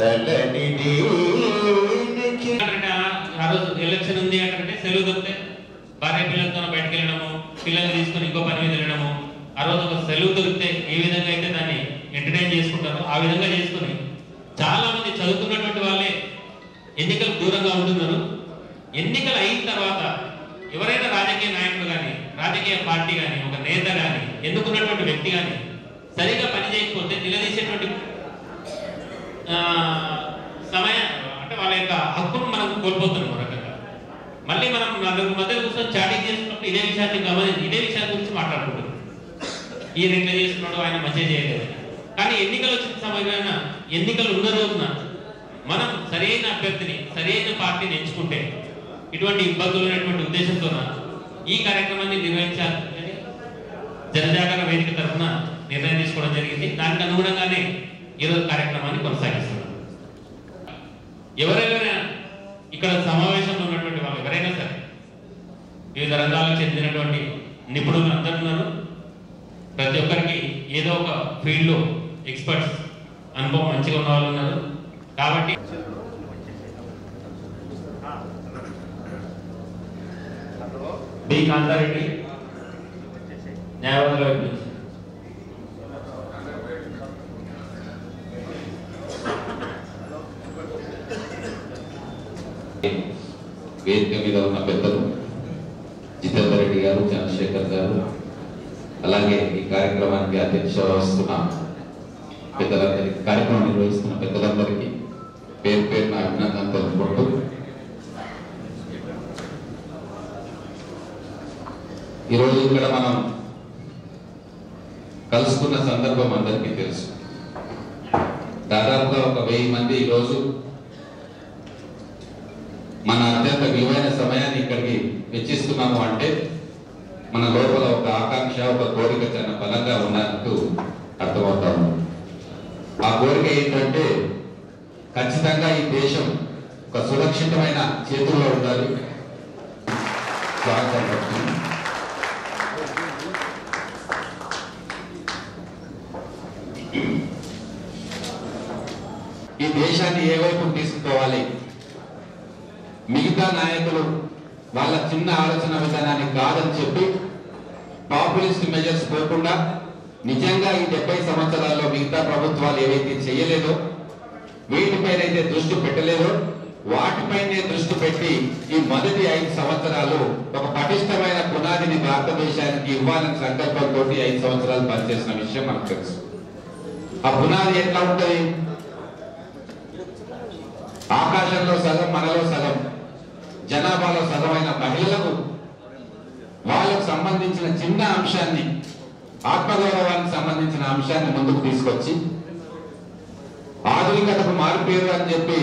తలని దీనికి అంటే ఆ- ఆ రోజు ఎలక్షన్ ఉంది అంటే సెలవు దొరికితే భార్య పిల్లలతో బయటకు వెళ్ళడము పిల్లల్ని తీసుకొని ఇంకో పని మీద వెళ్ళడము ఆ రోజు ఒక సెలవు దొరికితే ఏ విధంగా అయితే దాన్ని ఎంటర్టైన్ చేసుకుంటారో ఆ విధంగా చేసుకుని చాలా మంది చదువుకున్నటువంటి వాళ్ళే ఎన్నికలకు దూరంగా ఉంటున్నారు ఎన్నికలు అయిన తర్వాత ఎవరైనా రాజకీయ నాయకుడు కానీ రాజకీయ పార్టీ కానీ ఒక నేత కానీ ఎన్నుకున్నటువంటి వ్యక్తి కానీ సరిగా పని చేయకపోతే నిలదీసేటువంటి ఆ, సమయం అంటే వాళ్ళ యొక్క హక్కును మనం కోల్పోతున్నాం ఒక రకంగా మళ్ళీ మనం నలుగురు మధ్య కూర్చొని చాటింగ్ చేస్తున్నప్పుడు ఇదే విషయాన్ని గమనించి ఇదే విషయాల గురించి మాట్లాడుకుంటున్నాం ఈయన ఎట్లా చేస్తున్నాడు ఆయన మంచిగా చేయలేదు కానీ ఎన్నికలు వచ్చిన సమయమైన ఎన్నికలు ఉన్న రోజున మనం సరైన అభ్యర్థిని సరైన పార్టీని ఎంచుకుంటే ఇటువంటి ఇబ్బందులు ఉన్నటువంటి ఉద్దేశంతో ఈ కార్యక్రమాన్ని నిర్వహించాలని జనజాగరణ వేదిక తరఫున నిర్ణయం తీసుకోవడం జరిగింది దానికి అనుగుణంగానే ఈరోజు కార్యక్రమాన్ని కొనసాగిస్తున్నాం ఎవరైనా ఇక్కడ సమావేశంలో ఉన్నటువంటి వాళ్ళు ఎవరైనా సరే వివిధ రంగాలకు చెందినటువంటి నిపుణులు అందరూ ఉన్నారు ప్రతి ఒక్కరికి ఏదో ఒక ఫీల్డ్లో ఎక్స్పర్ట్స్ అనుభవం మంచిగా ఉన్న వాళ్ళు ఉన్నారు కాబట్టి బి కాంతారెడ్డి న్యాయవాదుల వైపు నుంచి వేదిక మీద ఉన్న పెద్దలు జితేందర్ రెడ్డి గారు చంద్రశేఖర్ గారు అలాగే ఈ కార్యక్రమానికి అధ్యక్ష వహిస్తున్న పెద్దలందరికీ కార్యక్రమం నిర్వహిస్తున్న పెద్దలందరికీ పేరు పేరున అభినందన తెలుపుకుంటూ ఈరోజు ఇక్కడ మనం కలుసుకున్న సందర్భం అందరికీ తెలుసు దాదాపుగా ఒక వెయ్యి మంది ఈరోజు మన అత్యంత విలువైన సమయాన్ని ఇక్కడికి వెచ్చిస్తున్నాము అంటే మన లోపల ఒక ఆకాంక్ష ఒక కోరిక చాలా బలంగా ఉన్నట్టు అర్థమవుతా ఉంది ఆ కోరిక ఏంటంటే ఖచ్చితంగా ఈ దేశం ఒక సురక్షితమైన చేతుల్లో ఉండాలి స్వాగతం పలుకుతున్నాను. ఈ దేశాన్ని ఏ వైపు తీసుకుపోవాలి మిగతా నాయకులు వాళ్ళ చిన్న ఆలోచన విధానాన్ని కాదని చెప్పి పాపులిస్ట్ మెజర్స్ పోకుండా నిజంగా ఈ డెబ్బై సంవత్సరాల్లో మిగతా ప్రభుత్వాలు ఏవైతే చేయలేదో వీటిపైన అయితే దృష్టి పెట్టలేదో వాటిపైనే దృష్టి పెట్టి ఈ మొదటి ఐదు సంవత్సరాలు ఒక పటిష్టమైన పునాదిని భారతదేశానికి ఇవ్వాలని సంకల్పంతో ఐదు సంవత్సరాలు పనిచేసిన విషయం మనకు తెలుసు ఆ పునాది ఎట్లా ఉంటది ఆకాశంలో సగం మనలో సగం జనాభాలో సగమైన మహిళలకు వాళ్ళకు సంబంధించిన చిన్న అంశాన్ని ఆత్మగౌరవానికి సంబంధించిన అంశాన్ని ముందుకు తీసుకొచ్చి ఆధునికతకు మారిపోయారు అని చెప్పి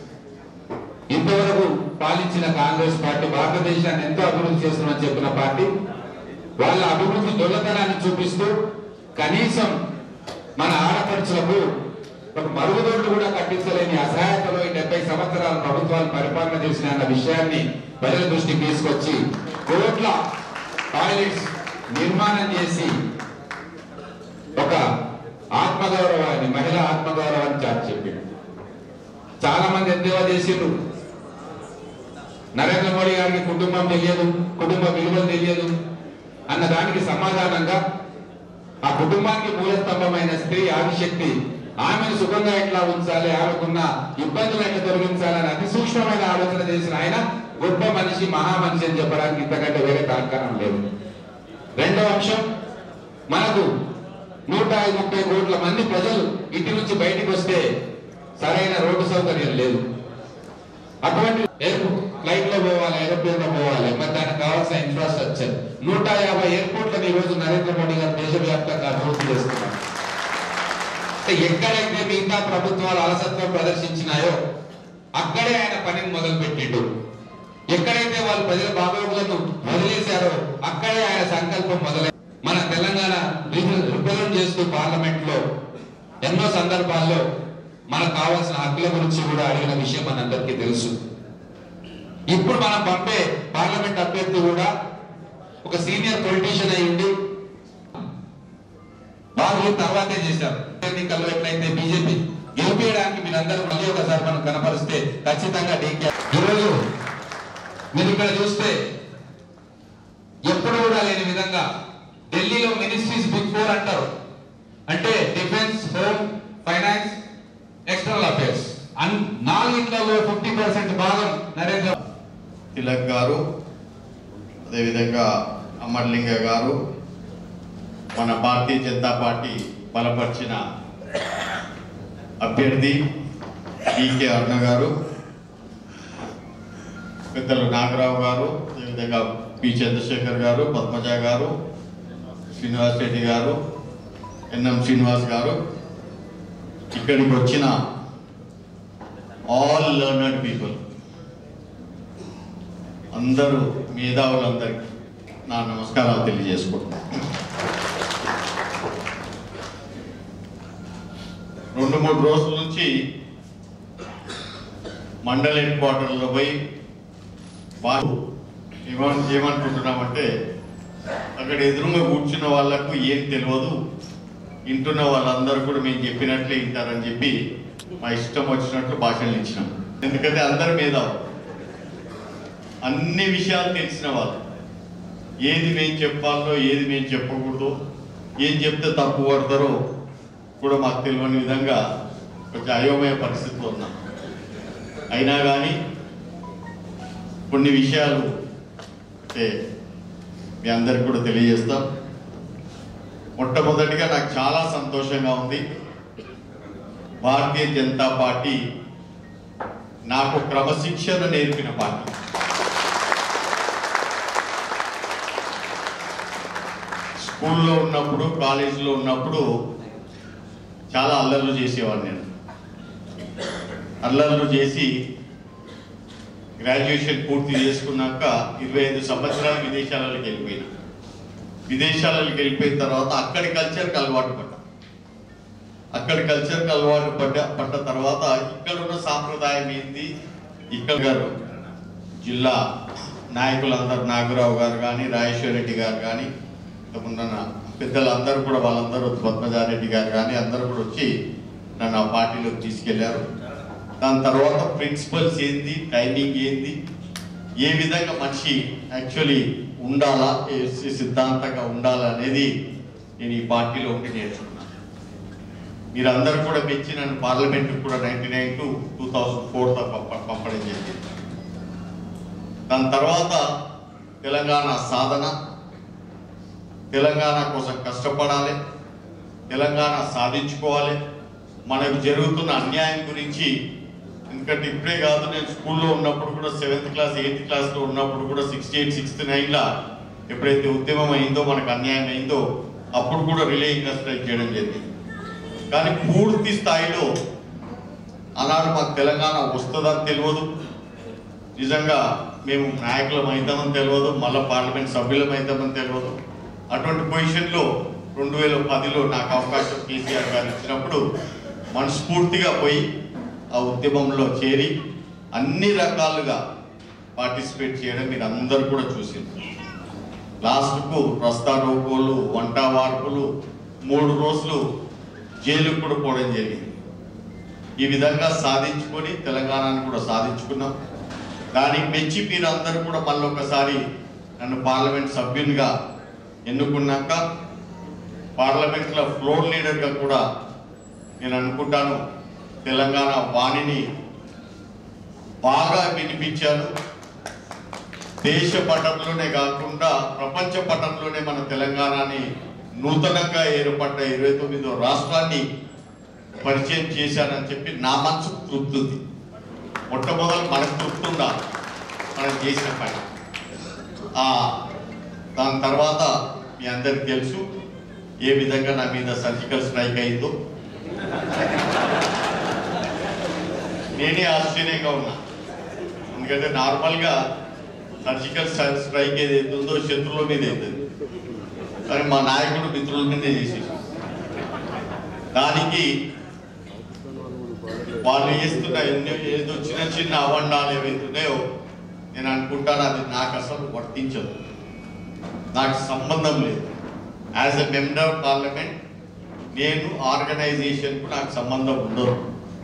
ఇంతవరకు పాలించిన కాంగ్రెస్ పార్టీ భారతదేశాన్ని ఎంతో అభివృద్ధి చేస్తున్నామని చెప్పిన పార్టీ వాళ్ళ అభివృద్ధి దొంగతనాన్ని చూపిస్తూ కనీసం మన ఆడపడుచులకు ఒక మరుగుదొడ్లు కూడా కట్టించలేని అసహాయతలో ఈ డెబ్బై సంవత్సరాల ప్రభుత్వాలు పరిపాలన చేసిన అన్న విషయాన్ని ప్రజల దృష్టికి తీసుకొచ్చి కోట్ల టాయిలెట్స్ నిర్మాణం చేసి ఒక ఆత్మగౌరవాన్ని మహిళా ఆత్మగౌరవాన్ని చాటి చెప్పింది చాలా మంది ఎద్దేవా చేసిండ్రు నరేంద్ర మోడీ గారికి కుటుంబం తెలియదు కుటుంబ విలువలు తెలియదు అన్న దానికి సమాధానంగా ఆ కుటుంబానికి మూలస్తంభమైన స్త్రీ ఆదిశక్తి ఆమెను సుఖంగా ఎట్లా ఉంచాలి ఆమెకున్న ఇబ్బందులు ఎట్లా తొలగించాలని అతి సూక్ష్మమైన ఆలోచన చేసిన ఆయన గొప్ప మనిషి మహా మనిషి అని చెప్పడానికి ఇంతకంటే వేరే తాత్కారం లేదు రెండవ అంశం మనకు నూట ముప్పై కోట్ల మంది ప్రజలు ఇంటి నుంచి బయటికి వస్తే సరైన రోడ్డు సౌకర్యం లేదు అటువంటి ఫ్లైట్ లో పోవాలి ఏరోప్లేన్ లో పోవాలి మరి దానికి కావాల్సిన ఇన్ఫ్రాస్ట్రక్చర్ నూట యాభై ఎయిర్పోర్ట్లను ఈ రోజు నరేంద్ర మోడీ గారు దేశవ్యాప్తంగా అభివృద్ధి చేస్తున్నారు అంటే ఎక్కడైతే మిగతా ప్రభుత్వాలు అలసత్వం ప్రదర్శించినాయో అక్కడే ఆయన పనిని మొదలు పెట్టిండు ఎక్కడైతే వాళ్ళు ప్రజల బాగోగులను వదిలేశారో అక్కడే ఆయన సంకల్పం మొదలై మన తెలంగాణ రిప్రజెంట్ చేస్తూ పార్లమెంట్ లో ఎన్నో సందర్భాల్లో మనకు కావాల్సిన హక్కుల గురించి కూడా అడిగిన విషయం మనందరికీ తెలుసు ఇప్పుడు మనం పంపే పార్లమెంట్ అభ్యర్థి కూడా ఒక సీనియర్ పొలిటీషియన్ అయి ఉండి వాళ్ళు తర్వాతే చేశారు ఎన్నికల్లో ఎట్లయితే బీజేపీ గెలిపేయడానికి మీరందరూ మళ్ళీ ఒకసారి మనం కనపరిస్తే ఖచ్చితంగా డీకే ఈరోజు మీరు ఇక్కడ చూస్తే ఎప్పుడు కూడా లేని విధంగా ఢిల్లీలో మినిస్ట్రీస్ బిగ్ ఫోర్ అంటారు అంటే defence home finance external affairs అన్ నాలుగిట్లలో ఫిఫ్టీ పర్సెంట్ భాగం నరేంద్ర తిలక్ గారు అదేవిధంగా అమర్లింగ గారు మన భారతీయ జనతా పార్టీ బలపరిచిన అభ్యర్థి డికే అరుణ గారు పెద్దలు నాగరావు గారు అదేవిధంగా పి చంద్రశేఖర్ గారు పద్మజ గారు శ్రీనివాస్ రెడ్డి గారు ఎన్ఎం శ్రీనివాస్ గారు ఇక్కడికి వచ్చిన ఆల్ లర్నర్డ్ పీపుల్ అందరూ మేధావులందరికీ నా నమస్కారాలు తెలియజేసుకుంటున్నాను రెండు మూడు రోజుల నుంచి మండల హెడ్ క్వార్టర్లో పోయి వాళ్ళు ఏమన్ ఏమనుకుంటున్నామంటే అక్కడ ఎదురుగా కూర్చున్న వాళ్ళకు ఏం తెలియదు వింటున్న వాళ్ళందరూ కూడా మేము చెప్పినట్లే వింటారని చెప్పి మా ఇష్టం వచ్చినట్లు భాషలు ఇచ్చినాం ఎందుకంటే అందరి మేధావు అన్ని విషయాలు తెలిసిన వాళ్ళు ఏది మేము చెప్పాలో ఏది మేము చెప్పకూడదు ఏం చెప్తే తప్పు పడతారో కూడా మాకు తెలియని విధంగా కొంచెం అయోమయ పరిస్థితిలో ఉన్నాం అయినా కానీ కొన్ని విషయాలు అంటే మీ అందరికి కూడా తెలియజేస్తాం మొట్టమొదటిగా నాకు చాలా సంతోషంగా ఉంది భారతీయ జనతా పార్టీ నాకు క్రమశిక్షణ నేర్పిన పార్టీ స్కూల్లో ఉన్నప్పుడు కాలేజీలో ఉన్నప్పుడు చాలా అల్లర్లు చేసేవాడిని నేను అల్లర్లు చేసి గ్రాడ్యుయేషన్ పూర్తి చేసుకున్నాక ఇరవై ఐదు సంవత్సరాలు విదేశాలకు వెళ్ళిపోయినా విదేశాలకు వెళ్ళిపోయిన తర్వాత అక్కడి కల్చర్కి అలవాటు పడ్డా అక్కడి కల్చర్కి అలవాటు పడ్డ పడ్డ తర్వాత ఇక్కడ ఉన్న సాంప్రదాయం ఏంది ఇక్కడ గారు జిల్లా నాయకులందరూ నాగరావు గారు కానీ రాజేశ్వర రెడ్డి గారు కానీ ఉన్న పెద్దలందరూ కూడా వాళ్ళందరూ పద్మజారెడ్డి గారు కానీ అందరూ కూడా వచ్చి నన్ను ఆ పార్టీలోకి తీసుకెళ్లారు దాని తర్వాత ప్రిన్సిపల్స్ ఏంది టైమింగ్ ఏంది ఏ విధంగా మనిషి యాక్చువల్లీ ఉండాలా ఏ సిద్ధాంతంగా ఉండాలా అనేది నేను ఈ పార్టీలో ఉండి నేర్చుకున్నాను మీరందరూ కూడా మెచ్చి నన్ను పార్లమెంట్ కూడా ninety nine to two thousand four పంపడం జరిగింది దాని తర్వాత తెలంగాణ సాధన తెలంగాణ కోసం కష్టపడాలి తెలంగాణ సాధించుకోవాలి మనకు జరుగుతున్న అన్యాయం గురించి ఎందుకంటే ఇప్పుడే కాదు నేను స్కూల్లో ఉన్నప్పుడు కూడా సెవెంత్ క్లాస్ ఎయిత్ క్లాస్లో ఉన్నప్పుడు కూడా సిక్స్టీ ఎయిట్ సిక్స్త్ నైన్లో ఎప్పుడైతే ఉద్యమం అయిందో మనకు అన్యాయం అయిందో అప్పుడు కూడా రిలే స్ట్రైక్ చేయడం జరిగింది కానీ పూర్తి స్థాయిలో ఆనాడు మాకు తెలంగాణ వస్తుందని తెలియదు నిజంగా మేము నాయకులం అవుతామని తెలియదు మళ్ళీ పార్లమెంట్ సభ్యులం అవుతామని తెలియదు అటువంటి పొజిషన్లో రెండు వేల పదిలో నాకు అవకాశం కేసీఆర్ గారు ఇచ్చినప్పుడు మనస్ఫూర్తిగా పోయి ఆ ఉద్యమంలో చేరి అన్ని రకాలుగా పార్టిసిపేట్ చేయడం మీరు అందరు కూడా చూసింది లాస్ట్కు రస్తా రోకోలు వంట వార్పులు మూడు రోజులు జైలుకు కూడా పోవడం జరిగింది ఈ విధంగా సాధించుకొని తెలంగాణను కూడా సాధించుకున్నాం దానికి మెచ్చి మీరు అందరూ కూడా మళ్ళీ ఒకసారి నన్ను పార్లమెంట్ సభ్యునిగా ఎన్నుకున్నాక పార్లమెంట్లో ఫ్లోర్ లీడర్గా కూడా నేను అనుకుంటాను తెలంగాణ వాణిని బాగా వినిపించాను దేశ పటంలోనే కాకుండా ప్రపంచ పటంలోనే మన తెలంగాణని నూతనంగా ఏర్పడ్డ ఇరవై తొమ్మిదో రాష్ట్రాన్ని పరిచయం చేశానని చెప్పి నా మనసు తృప్తి ఉంది మొట్టమొదటి మనకు తృప్తి ఉండాలి మనం చేసిన పని ఆ దాని తర్వాత మీ అందరికి తెలుసు ఏ విధంగా నా మీద సర్జికల్ స్ట్రైక్ అయిందో నేనే ఆశ్చర్యంగా ఉన్నా ఎందుకంటే నార్మల్గా సర్జికల్ స్ట్రైక్ ఏదైతే ఉందో శత్రువుల మీద అవుతుంది కానీ మా నాయకుడు మిత్రుల మీదే చేసేసి దానికి వాళ్ళు చేస్తున్న ఎన్నో ఏదో చిన్న చిన్న అవండాలు ఏవైతున్నాయో నేను అనుకుంటాను అది నాకు అసలు వర్తించదు నాకు సంబంధం లేదు as a member of parliament నేను ఆర్గనైజేషన్కు నాకు సంబంధం ఉండదు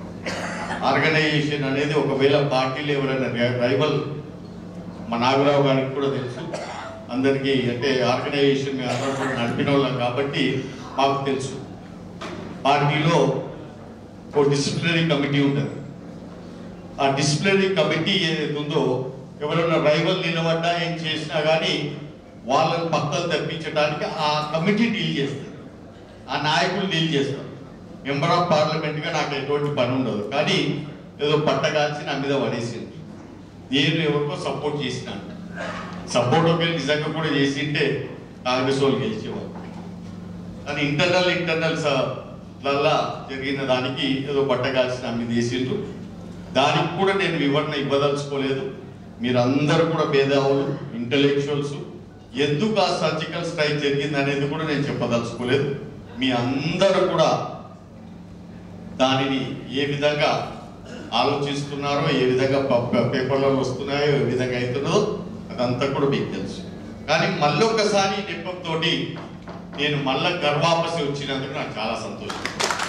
ఆర్గనైజేషన్ అనేది ఒకవేళ పార్టీలు ఎవరైనా ర- రైవల్ మా నాగరావు గారికి కూడా తెలుసు అందరికీ అంటే ఆర్గనైజేషన్ అందరూ కూడా నడిపిన వాళ్ళం కాబట్టి మాకు తెలుసు పార్టీలో ఒక డిసిప్లినరీ కమిటీ ఉంటుంది ఆ డిసిప్లినరీ కమిటీ ఏదైతే ఉందో ఎవరైనా రైవల్ నిలబడ్డా ఏం చేసినా కానీ వాళ్ళని పక్కలు తప్పించడానికి ఆ కమిటీ డీల్ చేస్తారు ఆ నాయకులు డీల్ చేస్తారు మెంబర్ ఆఫ్ పార్లమెంట్ గా నాకు ఎటువంటి పని ఉండదు కానీ ఏదో పట్టగాల్చి నా మీద పడేసింది నేను ఎవరికో సపోర్ట్ చేసినాను సపోర్ట్ ఒకవేళ నిజంగా కూడా చేసింటే కాంగ్రెస్ వాళ్ళు గెలిచేవారు కానీ ఇంటర్నల్ ఇంటర్నల్స్ వల్ల జరిగిన దానికి ఏదో బట్టగాల్సి నా మీద వేసిండ్రు దానికి కూడా నేను వివరణ ఇవ్వదలుచుకోలేదు మీరందరూ కూడా భేదావులు ఇంటలెక్చువల్స్ ఎందుకు ఆ సర్జికల్ స్ట్రైక్ జరిగింది అనేది కూడా నేను చెప్పదలుచుకోలేదు మీ అందరూ కూడా దానిని ఏ విధంగా ఆలోచిస్తున్నారో ఏ విధంగా ప- ప- పేపర్లలో వస్తున్నాయో ఏ విధంగా అవుతున్నదో అదంతా కూడా మీకు తెలుసు కానీ మళ్ళొక్కసారి ఈ నెపంతో నేను మళ్ళా గర్వాపసి వచ్చినందుకు నాకు చాలా సంతోషం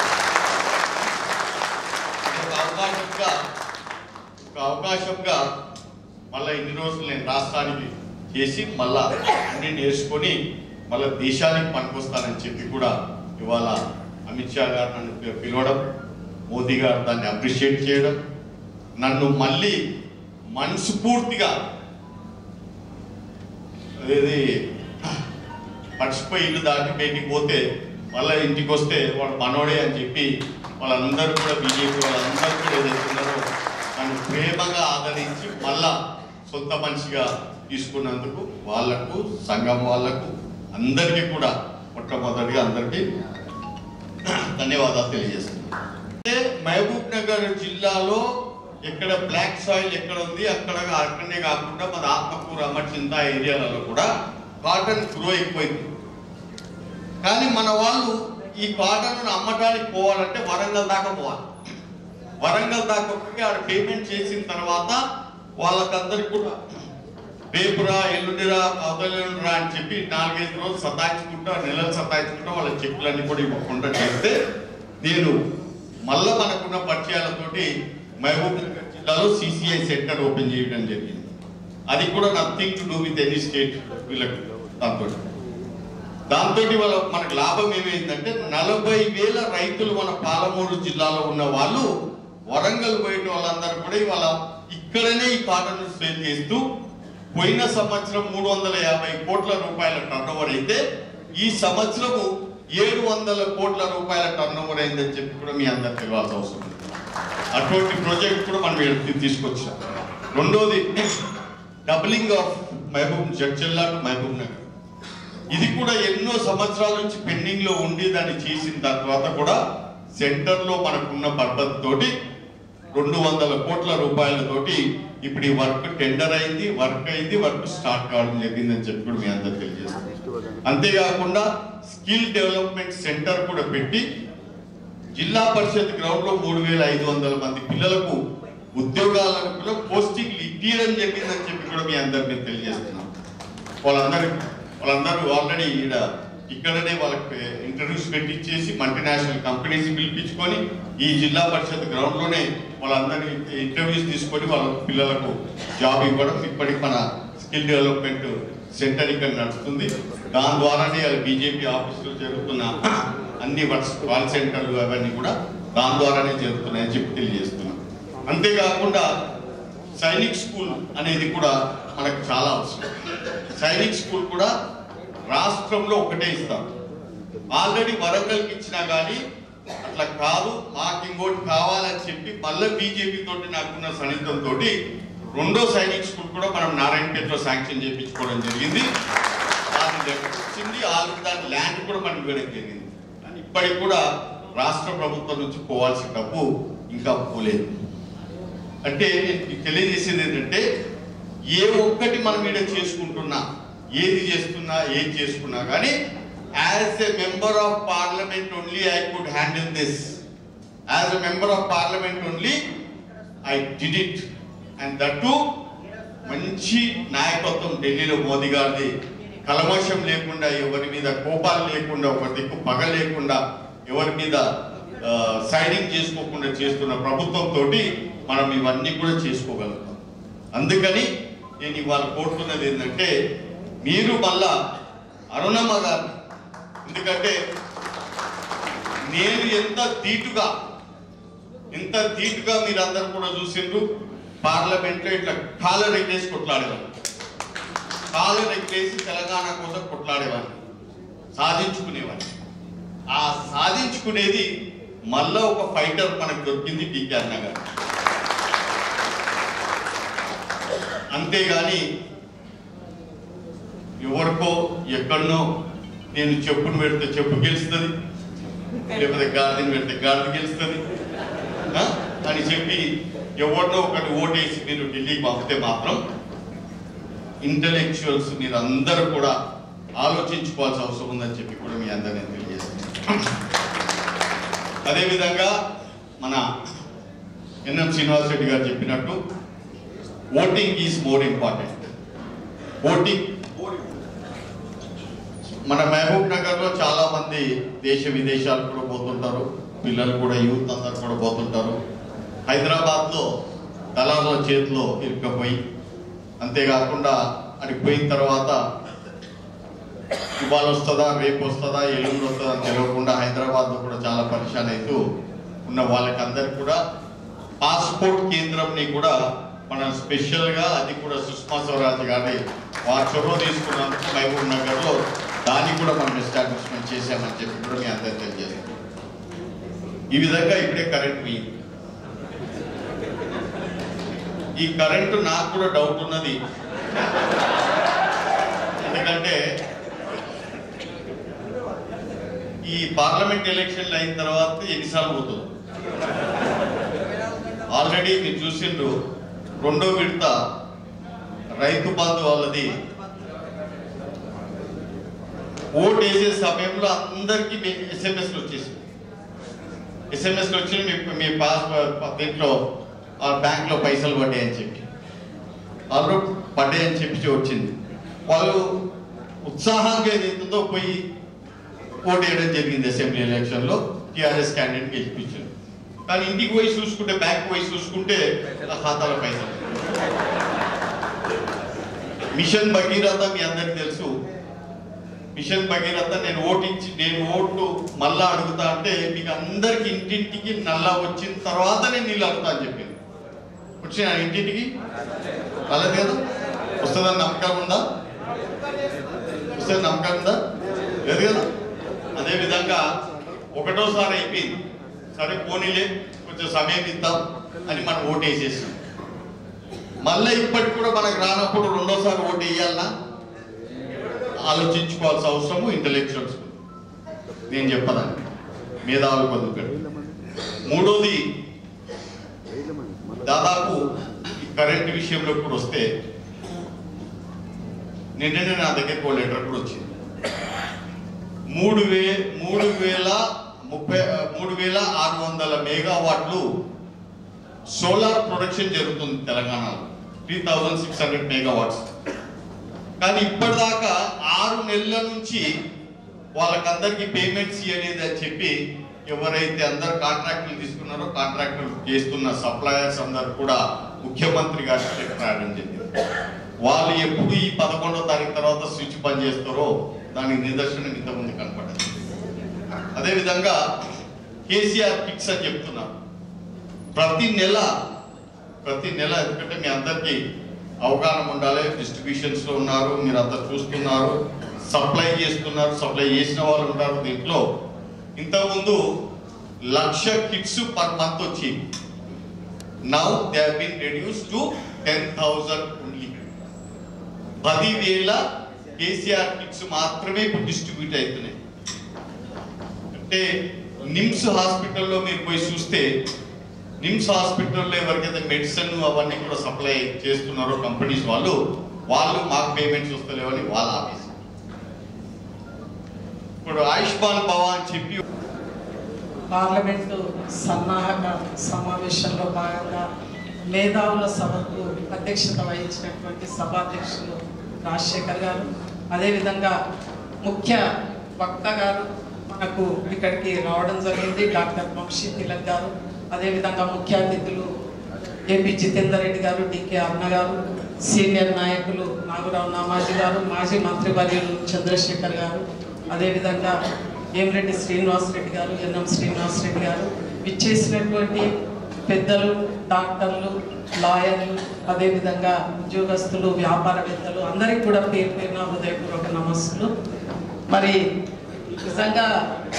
ఒక అవకాశంగా ఒక అవకాశంగా మళ్ళీ ఇన్ని రోజులు నేను రాష్ట్రానికి చేసి మళ్ళా అన్ని నేర్చుకొని మళ్ళా దేశానికి పనికొస్తానని చెప్పి కూడా ఇవాళ అమిత్ షా గారు నన్ను పి- పిలవడం మోదీ గారు దాన్ని అప్రిషియేట్ చేయడం నన్ను మళ్ళీ మనస్ఫూర్తిగా అదేది మర్చిపోయి ఇల్లు దాటి బయటికి పోతే మళ్ళీ ఇంటికి వస్తే వాడు మనోడే అని చెప్పి వాళ్ళందరూ కూడా బీజేపీ వాళ్ళందరూ కూడా ఏదైతున్నారో నన్ను ప్రేమగా ఆదరించి మళ్ళా సొంత మనిషిగా తీసుకున్నందుకు వాళ్లకు సంఘం వాళ్లకు అందరికీ కూడా మొట్టమొదటిగా అందరికీ ధన్యవాదాలు తెలియజేస్తున్నాను అంటే మహబూబ్ నగర్ జిల్లాలో ఎక్కడ బ్లాక్ సాయిల్ ఎక్కడ ఉంది అక్కడ అక్కడనే కాకుండా మన ఆత్మకూరు అమర్చింత ఏరియాలలో కూడా కాటన్ గ్రో ఎక్కువైంది కానీ మన వాళ్ళు ఈ కాటన్ అమ్మటానికి పోవాలంటే వరంగల్ దాకా పోవాలి వరంగల్ దాకా పోయి ఆడ పేమెంట్ చేసిన తర్వాత వాళ్ళకందరికి కూడా రేపురా ఎల్లుండిరా అవతలెల్లుండిరా అని చెప్పి నాలుగైదు రోజులు సతాయించుకుంటా నెలలు సతాయించుకుంటా వాళ్ళ చెక్కులన్నీ కూడా ఇవ్వకుండా చేస్తే నేను మళ్ళా మనకున్న పరిచయాలతోటి మహబూబ్ నగర్ జిల్లాలో సిసిఐ సెంటర్ ఓపెన్ చేయడం జరిగింది అది కూడా nothing to do with any state వీళ్ళకి దాంతో దాంతో వాళ్ళ మనకు లాభం ఏమైందంటే నలభై వేల రైతులు మన పాలమూరు జిల్లాలో ఉన్న వాళ్ళు వరంగల్ పోయిన వాళ్ళందరూ కూడా ఇవాళ ఇక్కడనే ఈ కాటన్ సేల్ చేస్తూ పోయిన సంవత్సరం మూడు వందల యాభై కోట్ల రూపాయల టర్నోవర్ అయితే ఈ సంవత్సరము ఏడు వందల కోట్ల రూపాయల టర్నోవర్ అయిందని చెప్పి కూడా మీ అందరు తెలియాల్సిన అవసరం ఉంది అటువంటి ప్రాజెక్ట్ కూడా మనం ఇక్కడ తీసుకొచ్చాం రెండోది doubling of Mahabub Jadcherla to Mahabub Nagar ఇది కూడా ఎన్నో సంవత్సరాల నుంచి పెండింగ్ లో ఉండి దాన్ని చేసిన తర్వాత కూడా సెంటర్ లో మనకున్న పర్పత్ తోటి రెండు వందల కోట్ల రూపాయలతోటి ఇప్పుడు ఈ వర్క్ టెండర్ అయింది వర్క్ అయింది వర్క్ స్టార్ట్ కావడం జరిగిందని చెప్పి కూడా మీ అందరు తెలియజేస్తాను అంతేకాకుండా స్కిల్ డెవలప్మెంట్ సెంటర్ కూడా పెట్టి జిల్లా పరిషత్ గ్రౌండ్ లో మూడు వేల ఐదు వందల మంది పిల్లలకు ఉద్యోగాలను కూడా పోస్టింగ్ ఇవ్వడం జరిగిందని చెప్పి కూడా మీ అందరికి నేను తెలియజేస్తున్నాను వాళ్ళందరూ వాళ్ళందరూ ఆల్రెడీ ఈడ ఇక్కడనే వాళ్ళకి ఇంటర్వ్యూస్ పెట్టించేసి మల్టీనేషనల్ కంపెనీస్ పిలిపించుకొని ఈ జిల్లా పరిషత్ గ్రౌండ్ లోనే వాళ్ళందరినీ ఇంటర్వ్యూస్ తీసుకొని వాళ్ళ పిల్లలకు జాబ్ ఇవ్వడం ఇప్పటికి మన స్కిల్ డెవలప్మెంట్ సెంటర్ ఇక్కడ నడుస్తుంది దాని ద్వారానే బీజేపీ ఆఫీసులో జరుగుతున్న అన్ని వర్క్స్ కాల్ సెంటర్లు అవన్నీ కూడా దాని ద్వారానే జరుగుతున్నాయని చెప్పి తెలియజేస్తున్నాం అంతేకాకుండా సైనిక్ స్కూల్ అనేది కూడా మనకు చాలా అవసరం సైనిక్ స్కూల్ కూడా రాష్ట్రంలో ఒకటే ఇస్తాం ఆల్రెడీ వరంగల్కి ఇచ్చినా కానీ అట్లా కాదు మాకు ఇంకోటి కావాలని చెప్పి మళ్ళీ బీజేపీ తోటి నాకున్న సన్నిహితం తోటి రెండో సైనిక్ స్కూల్ కూడా మనం నారాయణపేటలో శాంక్షన్ చేయించుకోవడం జరిగింది దాని లెక్క వచ్చింది ఆల్రెడీ దాని ల్యాండ్ కూడా మనం ఇవ్వడం జరిగింది కానీ ఇప్పటికి కూడా రాష్ట్ర ప్రభుత్వం నుంచి పోవాల్సిన డబ్బు ఇంకా పోలేదు అంటే నేను మీకు తెలియజేసేది ఏంటంటే ఏ ఒక్కటి మనం ఇక్కడ చేసుకుంటున్నా ఏది చేస్తున్నా ఏది చేసుకున్నా కానీ as a member of parliament only I could handle this as a member of parliament only I did it and that to మంచి నాయకత్వం ఢిల్లీలో మోదీ గారిది కలమషం లేకుండా ఎవరి మీద కోపాలు లేకుండా ఒక దిక్కు పగ లేకుండా ఎవరి మీద ఆ, సైడింగ్ చేసుకోకుండా చేస్తున్న ప్రభుత్వంతో మనం ఇవన్నీ కూడా చేసుకోగలుగుతాం అందుకని నేను ఇవాళ కోరుతున్నది ఏంటంటే మీరు మళ్ళా అరుణమ్మ గారిని ఎందుకంటే నేను ఎంత ధీటుగా ఎంత ధీటుగా మీరందరూ కూడా చూసిండ్రు పార్లమెంట్లో ఇట్లా కాలర్ ఎక్కేసి కొట్లాడేవాళ్ళు కాలర్ ఎక్కేసి తెలంగాణ కోసం కొట్లాడేవాళ్ళు సాధించుకునేవాళ్ళు ఆ సాధించుకునేది మళ్ళా ఒక ఫైటర్ మనకు దొరికింది టీకే అన్న గారు అంతేగాని ఎవరికో ఎక్కడనో నేను చెప్పును పెడితే చెప్పు గెలుస్తుంది లేకపోతే గాడిని పెడితే గాడిద గెలుస్తుంది ఆ? అని చెప్పి ఎవరినో ఒకటి ఓటేసి మీరు ఢిల్లీకి పంపితే మాత్రం ఇంటలెక్చువల్స్ మీరు అందరూ కూడా ఆలోచించుకోవాల్సిన అవసరం ఉందని చెప్పి కూడా మీ అందరినీ తెలియజేస్తున్నాను అదేవిధంగా మన ఎన్ఎం శ్రీనివాస్ రెడ్డి గారు చెప్పినట్టు voting is more important voting మన మహబూబ్ నగర్ లో చాలా మంది దేశ విదేశాలు కూడా పోతుంటారు పిల్లలు కూడా యూత్ అందరు కూడా పోతుంటారు హైదరాబాద్ లో దళారుల చేతిలో ఇరుక్కపోయి అంతేకాకుండా అక్కడికి పోయిన తర్వాత ఇవాళ వస్తుందా రేపు వస్తుందా ఎల్లుండి వస్తుందా అని తెలియకుండా హైదరాబాద్ లో కూడా చాలా పరిశాన్ అవుతూ ఉన్న వాళ్ళకి అందరికి కూడా పాస్పోర్ట్ కేంద్రంని కూడా మనం స్పెషల్ గా అది కూడా సుష్మా స్వరాజ్ గారి వారి చొరవ తీసుకున్నందుకు మహబూబ్ నగర్ లో దాన్ని కూడా మనం ఎస్టాబ్లిష్మెంట్ చేశామని చెప్పి కూడా మీ అందరికి తెలియజేస్తాం ఈ విధంగా ఇప్పుడే కరెంట్ మీ ఈ కరెంటు నాకు కూడా డౌట్ ఉన్నది ఎందుకంటే ఈ పార్లమెంట్ ఎలక్షన్లు అయిన తర్వాత ఎన్నిసార్లు పోతుంది ఆల్రెడీ మీరు చూసిండ్రు రెండో విడత రైతు బంధు వాళ్ళది ఓట్ వేసే సమయంలో అందరికీ మీ ఎస్ఎంఎస్లు వచ్చేసి ఎస్ఎంఎస్లు వచ్చి మీ మీ పాస్ దీంట్లో ఆ బ్యాంక్లో పైసలు పడ్డాయని చెప్పి వాళ్ళు పడ్డాయని చెప్పి వచ్చింది వాళ్ళు ఉత్సాహంగా ఏదైతుందో పోయి ఓటు వేయడం జరిగింది అసెంబ్లీ ఎలక్షన్లో టీఆర్ఎస్ క్యాండిడేట్ గెలిపించారు కానీ ఇంటికి పోయి చూసుకుంటే బ్యాంక్ పోయి చూసుకుంటే ఆ ఖాతాలో పైసలు మిషన్ భగీరథ మీ అందరికి తెలుసు మిషన్ భగీరథ నేను ఓటించి నేను ఓటు మళ్ళా అడుగుతా అంటే మీకు అందరికి ఇంటింటికి నల్లా వచ్చిన తర్వాత నేను నీళ్ళు అడుగుతా అని చెప్పింది వచ్చిన ఇంటింటికి రాలేదు కదా వస్తుందని నమ్మకం ఉందా వస్తుంది నమ్మకం ఉందా లేదు కదా అదే విధంగా ఒకటోసారి అయిపోయింది సరే పోనీలే కొంచెం సమయం ఇద్దాం అని మనం ఓటు వేసేసాం మళ్ళీ ఇప్పటికి కూడా మనకు రానప్పుడు రెండోసారి ఓటు వేయాలన్నా ఆలోచించుకోవాల్సిన అవసరము ఇంటలెక్చువల్స్ నేను చెప్పదాన్ని మేధావులు పొందుతాడు మూడోది దాదాపు ఈ కరెంట్ విషయంలో కూడా వస్తే నిన్ననే నా దగ్గరికి ఒక లెటర్ కూడా వచ్చింది మూడు వే మూడు వేల ముప్పై మూడు వేల ఆరు వందల మెగావాట్లు సోలార్ ప్రొడక్షన్ జరుగుతుంది తెలంగాణలో three thousand six hundred megawatts కానీ ఇప్పటిదాకా ఆరు నెలల నుంచి వాళ్ళకందరికీ పేమెంట్స్ ఇవ్వలేదు అని చెప్పి ఎవరైతే అందరు కాంట్రాక్టులు తీసుకున్నారో కాంట్రాక్టులు చేస్తున్న సప్లయర్స్ అందరు కూడా ముఖ్యమంత్రి గారికి లెటర్ రాయడం జరిగింది వాళ్ళు ఎప్పుడు ఈ పదకొండో తారీఖు తర్వాత స్విచ్ బంద్ చేస్తారో దానికి నిదర్శనం ఇంతకుముందు కనపడదు అదేవిధంగా కేసీఆర్ ఫిక్స్ అని చెప్తున్నారు ప్రతి నెల ప్రతి నెల ఎందుకంటే మీ అందరికీ అవగాహన ఉండాలి డిస్ట్రిబ్యూషన్స్ లో ఉన్నారు మీరు అంతా చూస్తున్నారు సప్లై చేస్తున్నారు సప్లై చేసిన వాళ్ళు ఉంటారు దీంట్లో ఇంతకుముందు లక్ష కిట్స్ పర్ మంత్ వచ్చింది now they been reduce to ten thousand only పదివేల కేసీఆర్ కిట్స్ మాత్రమే ఇప్పుడు డిస్ట్రిబ్యూట్ అవుతున్నాయి అంటే నిమ్స్ హాస్పిటల్లో మీరు పోయి చూస్తే నిమ్స్ హాస్పిటల్లో ఎవరికైతే మెడిసిన్ అవన్నీ కూడా సప్లై చేస్తున్నారో కంపెనీస్ వాళ్ళు వాళ్ళు మాకు పేమెంట్స్ వస్తలేవని వాళ్ళ ఆఫీస్ ఇప్పుడు ఆయుష్మాన్ భవ అని చెప్పి పార్లమెంటు సన్నాహక సమావేశంలో భాగంగా మేధావుల సభకు అధ్యక్షత వహించినటువంటి సభాధ్యక్షులు రాజశేఖర్ గారు అదేవిధంగా ముఖ్య వక్త గారు మా నాకు ఇక్కడికి రావడం జరిగింది డాక్టర్ వంశీ తిలక్ గారు అదేవిధంగా ముఖ్య అతిథులు ఏపీ జితేందర్ రెడ్డి గారు డికే అన్న గారు సీనియర్ నాయకులు నాగరావు నామాజీ గారు మాజీ మంత్రి వర్యులు చంద్రశేఖర్ గారు అదేవిధంగా ఏమిరెడ్డి శ్రీనివాస్ రెడ్డి గారు ఎన్ఎం శ్రీనివాస్ రెడ్డి గారు ఇచ్చేసినటువంటి పెద్దలు డాక్టర్లు లాయర్లు అదేవిధంగా ఉద్యోగస్తులు వ్యాపారవేత్తలు అందరికీ కూడా పేరు పేరున హృదయపూర్వక నమస్సులు మరి నిజంగా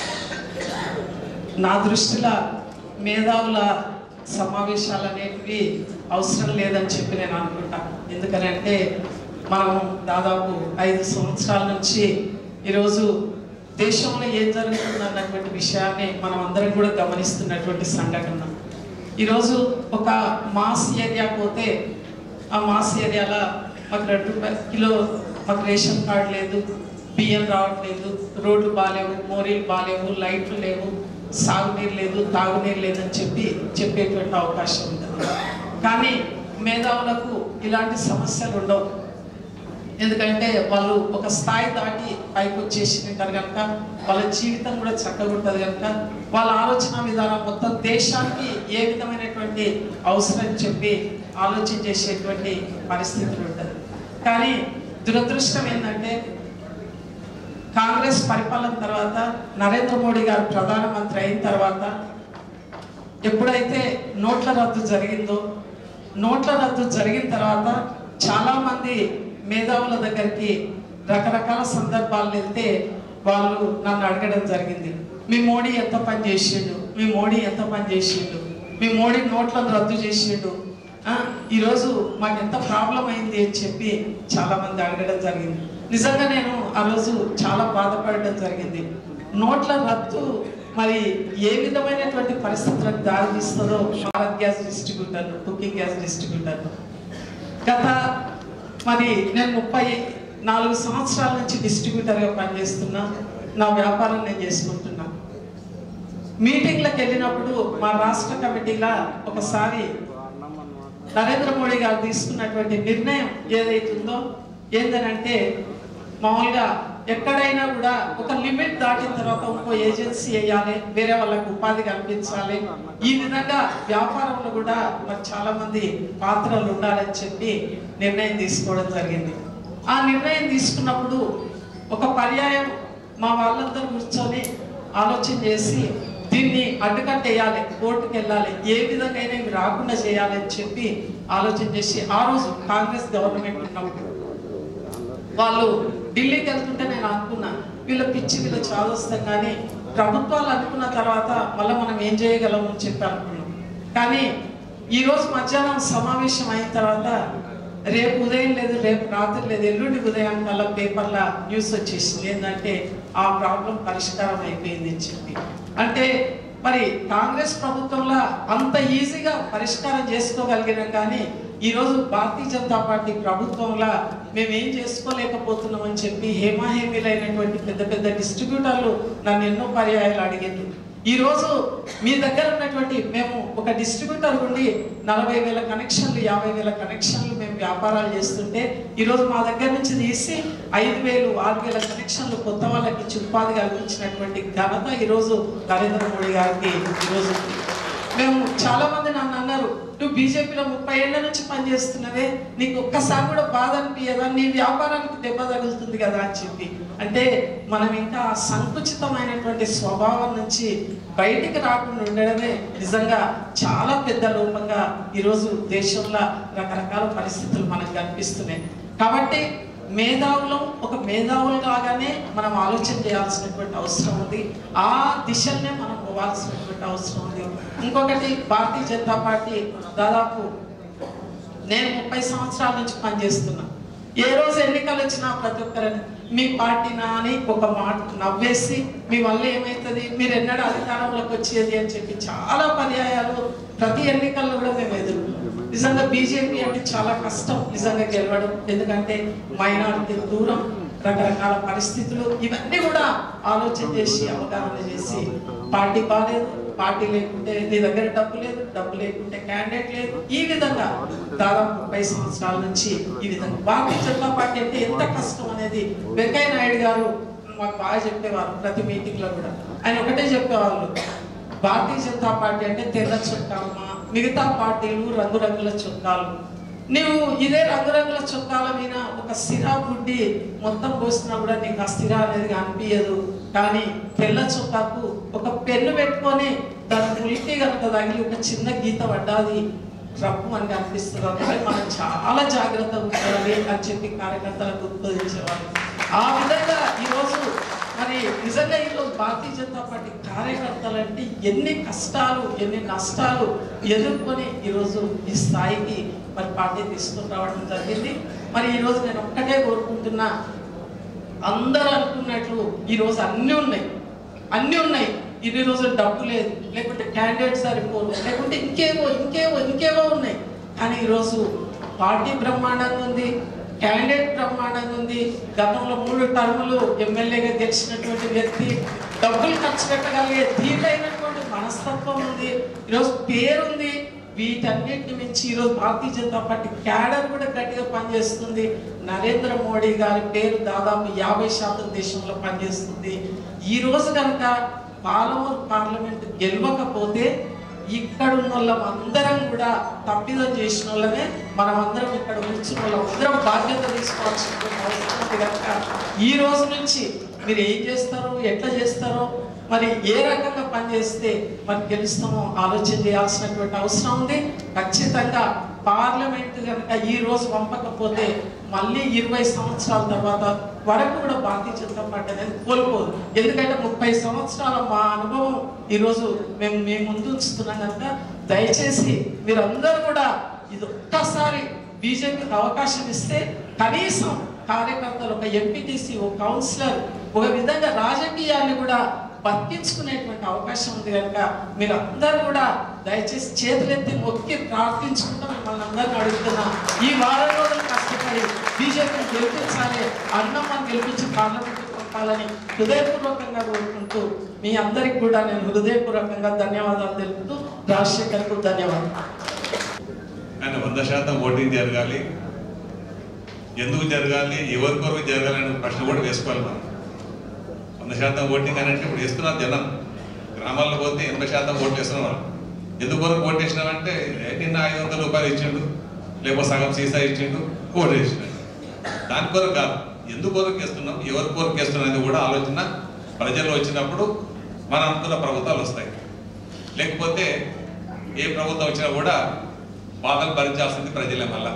నా దృష్టిలో మేధావుల సమావేశాలు అనేటివి అవసరం లేదని చెప్పి నేను అనుకుంటా ఎందుకనంటే మనం దాదాపు ఐదు సంవత్సరాల నుంచి ఈరోజు దేశంలో ఏం జరుగుతుంది అన్నటువంటి విషయాన్ని మనం అందరం కూడా గమనిస్తున్నటువంటి సంఘటన ఈరోజు ఒక మాస్ ఏరియా పోతే ఆ మాస్ ఏరియాలో మాకు రెండు రూపాయల కిలో మాకు రేషన్ కార్డు లేదు బియ్యం రావట్లేదు రోడ్లు బాగాలేవు మోరీలు బాగాలేవు లైట్లు లేవు సాగునీరు లేదు తాగునీరు లేదని చెప్పి చెప్పేటువంటి అవకాశం ఉంటుంది కానీ మేధావులకు ఇలాంటి సమస్యలు ఉండవు ఎందుకంటే వాళ్ళు ఒక స్థాయి దాటి పైకి వచ్చేసి ఉంటారు కనుక వాళ్ళ జీవితం కూడా చక్కగా ఉంటుంది కనుక వాళ్ళ ఆలోచన విధానం మొత్తం దేశానికి ఏ విధమైనటువంటి అవసరం చెప్పి ఆలోచన చేసేటువంటి పరిస్థితులు ఉంటుంది కానీ దురదృష్టం ఏంటంటే కాంగ్రెస్ పరిపాలన తర్వాత నరేంద్ర మోడీ గారు ప్రధానమంత్రి అయిన తర్వాత ఎప్పుడైతే నోట్ల రద్దు జరిగిందో నోట్ల రద్దు జరిగిన తర్వాత చాలా మంది మేధావుల దగ్గరికి రకరకాల సందర్భాలు వెళ్తే వాళ్ళు నన్ను అడగడం జరిగింది మీ మోడీ ఎంత పని చేసిండు మీ మోడీ ఎంత పని చేసిండు మీ మోడీ నోట్లను రద్దు చేసిండు ఆ, ఈరోజు మాకు ఎంత ప్రాబ్లం అయింది అని చెప్పి చాలా మంది అడగడం జరిగింది నిజంగా నేను ఆ రోజు చాలా బాధపడడం జరిగింది నోట్ల రద్దు మరి ఏ విధమైనటువంటి పరిస్థితులకు దారి తీస్తుందో Bharat gas distributor cooking gas distributor గత మరి నేను ముప్పై నాలుగు సంవత్సరాల నుంచి డిస్ట్రిబ్యూటర్గా పనిచేస్తున్నా నా వ్యాపారం నేను చేసుకుంటున్నా మీటింగ్లకు వెళ్ళినప్పుడు మా రాష్ట్ర కమిటీలా ఒకసారి నరేంద్ర మోడీ గారు తీసుకున్నటువంటి నిర్ణయం ఏదైతుందో ఏంటనంటే మామూలుగా ఎక్కడైనా కూడా ఒక లిమిట్ దాటిన తర్వాత ఇంకో ఏజెన్సీ వేయాలి వేరే వాళ్ళకు ఉపాధి కల్పించాలి ఈ విధంగా వ్యాపారంలో కూడా మరి చాలా మంది పాత్రలు ఉండాలని చెప్పి నిర్ణయం తీసుకోవడం జరిగింది ఆ నిర్ణయం తీసుకున్నప్పుడు ఒక పర్యాయం మా వాళ్ళందరూ కూర్చొని ఆలోచన చేసి దీన్ని అడ్డుకట్టేయాలి కోర్టుకు వెళ్ళాలి ఏ విధంగా అయినా ఇవి రాకుండా చేయాలి అని చెప్పి ఆలోచన చేసి ఆ రోజు కాంగ్రెస్ గవర్నమెంట్ ఉన్నప్పుడు వాళ్ళు ఢిల్లీకి వెళ్తుంటే నేను అనుకున్నా వీళ్ళ పిచ్చి వీళ్ళ చాదొస్తాం కానీ ప్రభుత్వాలు అనుకున్న తర్వాత మళ్ళీ మనం ఏం చేయగలం అని చెప్పి అనుకున్నాం కానీ ఈ రోజు మధ్యాహ్నం సమావేశం అయిన తర్వాత రేపు ఉదయం లేదు రేపు రాత్రి లేదు ఎల్లుండి ఉదయం కల్లా పేపర్ల న్యూస్ వచ్చేసింది ఏంటంటే ఆ ప్రాబ్లం పరిష్కారం అయిపోయింది అని చెప్పి అంటే మరి కాంగ్రెస్ ప్రభుత్వంలో అంత ఈజీగా పరిష్కారం చేసుకోగలిగినాం కానీ ఈ రోజు భారతీయ జనతా పార్టీ ప్రభుత్వంలో మేము ఏం చేసుకోలేకపోతున్నాం అని చెప్పి హేమాహేమీలైనటువంటి పెద్ద పెద్ద డిస్ట్రిబ్యూటర్లు నన్ను ఎన్నో పర్యాయాలు అడిగారు ఈ రోజు మీ దగ్గర ఉన్నటువంటి మేము ఒక డిస్ట్రిబ్యూటర్ ఉండి నలభై వేల కనెక్షన్లు యాభై వేల కనెక్షన్లు మేము వ్యాపారాలు చేస్తుంటే ఈ రోజు మా దగ్గర నుంచి తీసి ఐదు వేలు ఆరు వేల కనెక్షన్లు కొత్త వాళ్ళకి ఇచ్చి ఉపాధి కల్పించినటువంటి ఘనత ఈరోజు నరేంద్ర మోడీ గారికి ఈరోజు మేము చాలా మంది నన్ను అన్నారు నువ్వు బీజేపీలో ముప్పై ఏళ్ల నుంచి పనిచేస్తున్నవే నీకు ఒక్కసారి కూడా బాధ అనిపించదా నీ వ్యాపారానికి దెబ్బ తగులుతుంది కదా అని చెప్పి అంటే మనం ఇంకా ఆ సంకుచితమైనటువంటి స్వభావం నుంచి బయటికి రాకుండా ఉండడమే నిజంగా చాలా పెద్ద లోపంగా ఈరోజు దేశంలో రకరకాల పరిస్థితులు మనకు కనిపిస్తున్నాయి కాబట్టి మేధావులం ఒక మేధావులు లాగానే మనం ఆలోచన చేయాల్సినటువంటి అవసరం ఉంది ఆ దిశల్నే మనం పోవాల్సినటువంటి అవసరం ఉంది ఇంకొకటి భారతీయ జనతా పార్టీ దాదాపు నేను ముప్పై సంవత్సరాల నుంచి పనిచేస్తున్నా ఏ రోజు ఎన్నికలు వచ్చినా ప్రతి ఒక్కరని మీ పార్టీనా అని ఒక మాట నవ్వేసి మీ వల్ల ఏమవుతుంది మీరు ఎన్నడూ అధికారంలోకి వచ్చేది అని చెప్పి చాలా పర్యాయాలు ప్రతి ఎన్నికల్లో కూడా మేము ఎదురు నిజంగా బీజేపీ అంటే చాలా కష్టం నిజంగా గెలవడం ఎందుకంటే మైనారిటీ దూరం రకరకాల పరిస్థితులు ఇవన్నీ కూడా ఆలోచన చేసి అవగాహన చేసి పార్టీ బాగాలేదు పార్టీ లేకుంటే నీ దగ్గర డబ్బు లేదు డబ్బు లేకుంటే క్యాండిడేట్ లేదు ఈ విధంగా దాదాపు ముప్పై సంవత్సరాల నుంచి ఈ విధంగా భారతీయ జనతా పార్టీ అంటే ఎంత కష్టం అనేది వెంకయ్య నాయుడు గారు మాకు బాగా చెప్పేవారు ప్రతి మీటింగ్ లో కూడా ఆయన ఒకటే చెప్పేవాళ్ళు భారతీయ జనతా పార్టీ అంటే తెల్ల చొక్కాలమ్మా మిగతా పార్టీలు రంగురంగుల చొక్కాలు నువ్వు ఇదే రంగురంగుల చొక్కాల మీద ఒక సిరా గుడ్డి మొత్తం పోసినా కూడా నీకు ఆ స్థిర అనేది అనిపించదు కానీ తెల్ల చొక్కాకు ఒక పెన్ను పెట్టుకొని దాని ములికి కనుక తగిలి ఒక చిన్న గీత పడ్డాది రప్పు అని అనిపిస్తుంది అందుకే మనం చాలా జాగ్రత్తగా ఉండాలి అని చెప్పి కార్యకర్తలకు ఉద్బోధించేవాళ్ళు ఆ విధంగా ఈరోజు మరి నిజంగా ఈరోజు భారతీయ జనతా పార్టీ కార్యకర్తలు అంటే ఎన్ని కష్టాలు ఎన్ని నష్టాలు ఎదుర్కొని ఈరోజు ఈ స్థాయికి మరి పార్టీ తీసుకుని రావడం జరిగింది మరి ఈరోజు నేను ఒక్కటే కోరుకుంటున్నా అందరూ అనుకున్నట్లు ఈరోజు అన్నీ ఉన్నాయి అన్నీ ఉన్నాయి ఇన్ని రోజులు డబ్బు లేదు లేకుంటే క్యాండిడేట్ సరిపోరు లేకుంటే ఇంకేవో ఇంకేవో ఇంకేవో ఉన్నాయి కానీ ఈరోజు పార్టీ బ్రహ్మాండంగా ఉంది క్యాండిడేట్ బ్రహ్మాండంగా ఉంది గతంలో మూడు టర్ములు ఎమ్మెల్యేగా గెలిచినటువంటి వ్యక్తి డబ్బులు ఖర్చు పెట్టగలిగే తీరైనటువంటి మనస్తత్వం ఉంది ఈరోజు పేరుంది వీటన్నిటిని మించి ఈరోజు భారతీయ జనతా పార్టీ క్యాడర్ కూడా గట్టిగా పనిచేస్తుంది నరేంద్ర మోడీ గారి పేరు దాదాపు యాభై శాతం దేశంలో పనిచేస్తుంది ఈ రోజు కనుక పాలమూరు పార్లమెంట్ గెలవకపోతే ఇక్కడ ఉన్న వాళ్ళం అందరం కూడా తప్పిదం చేసిన వాళ్ళమే మనం అందరం ఇక్కడ కూర్చున్న వాళ్ళం అందరం బాధ్యత తీసుకోవాల్సినటువంటి అవసరం ఉంది కనుక ఈ రోజు నుంచి మీరు ఏం చేస్తారో ఎట్లా చేస్తారో మరి ఏ రకంగా పనిచేస్తే మరి గెలుస్తామో ఆలోచన చేయాల్సినటువంటి అవసరం ఉంది ఖచ్చితంగా పార్లమెంట్ కనుక ఈ రోజు పంపకపోతే మళ్ళీ ఇరవై సంవత్సరాల తర్వాత వరకు కూడా భారతీయ జనతా పార్టీ అనేది కోల్పోదు ఎందుకంటే ముప్పై సంవత్సరాల మా అనుభవం ఈరోజు మేము మేము ముందు ఉంచుతున్నాం కనుక దయచేసి మీరందరూ కూడా ఇది ఒక్కసారి బీజేపీకి అవకాశం ఇస్తే కనీసం కార్యకర్తలు ఒక ఎంపీటీసీ ఒక కౌన్సిలర్ ఒక విధంగా రాజకీయాన్ని కూడా బతికించుకునేటువంటి అవకాశం ఉంది కనుక మీరు అందరూ కూడా దయచేసి చేతులెత్తి మొక్కి ప్రార్థించుకుంటూ మిమ్మల్ని అందరిని అడుగుతున్నా ఈ వారం రోజులు కష్టపడి బీజేపీని గెలిపించాలి అన్నమ్మని గెలిపించి పార్లమెంట్ పంపాలని హృదయపూర్వకంగా కోరుకుంటూ మీ అందరికి కూడా నేను హృదయపూర్వకంగా ధన్యవాదాలు తెలుపుతూ రాజశేఖర్కు ధన్యవాదాలు ఆయన వంద శాతం ఓటింగ్ జరగాలి ఎందుకు జరగాలి ఎవరి కొరకు జరగాలి అనే ప్రశ్న కూడా వేసుకోవాలి మనం వంద శాతం ఓటింగ్ అని అంటే ఇప్పుడు వేస్తున్నారు జనం గ్రామాల్లో పోతే ఎనభై శాతం ఓట్లు వేస్తున్నారు ఎందుకు కొరకు ఓటు వేసినామంటే ఏ నిన్న ఐదు వందల రూపాయలు ఇచ్చిండు లేకపోతే సగం సీసా ఇచ్చిండు ఓటు వేసినాడు దాని కొరకు కాదు ఎందుకు కొరకు వేస్తున్నాం ఎవరి కొరకు వేస్తున్నాం అనేది కూడా ఆలోచన ప్రజల్లో వచ్చినప్పుడు మన అనుకున్న ప్రభుత్వాలు వస్తాయి లేకపోతే ఏ ప్రభుత్వం వచ్చినా కూడా బాధలు భరించాల్సింది ప్రజలే మళ్ళా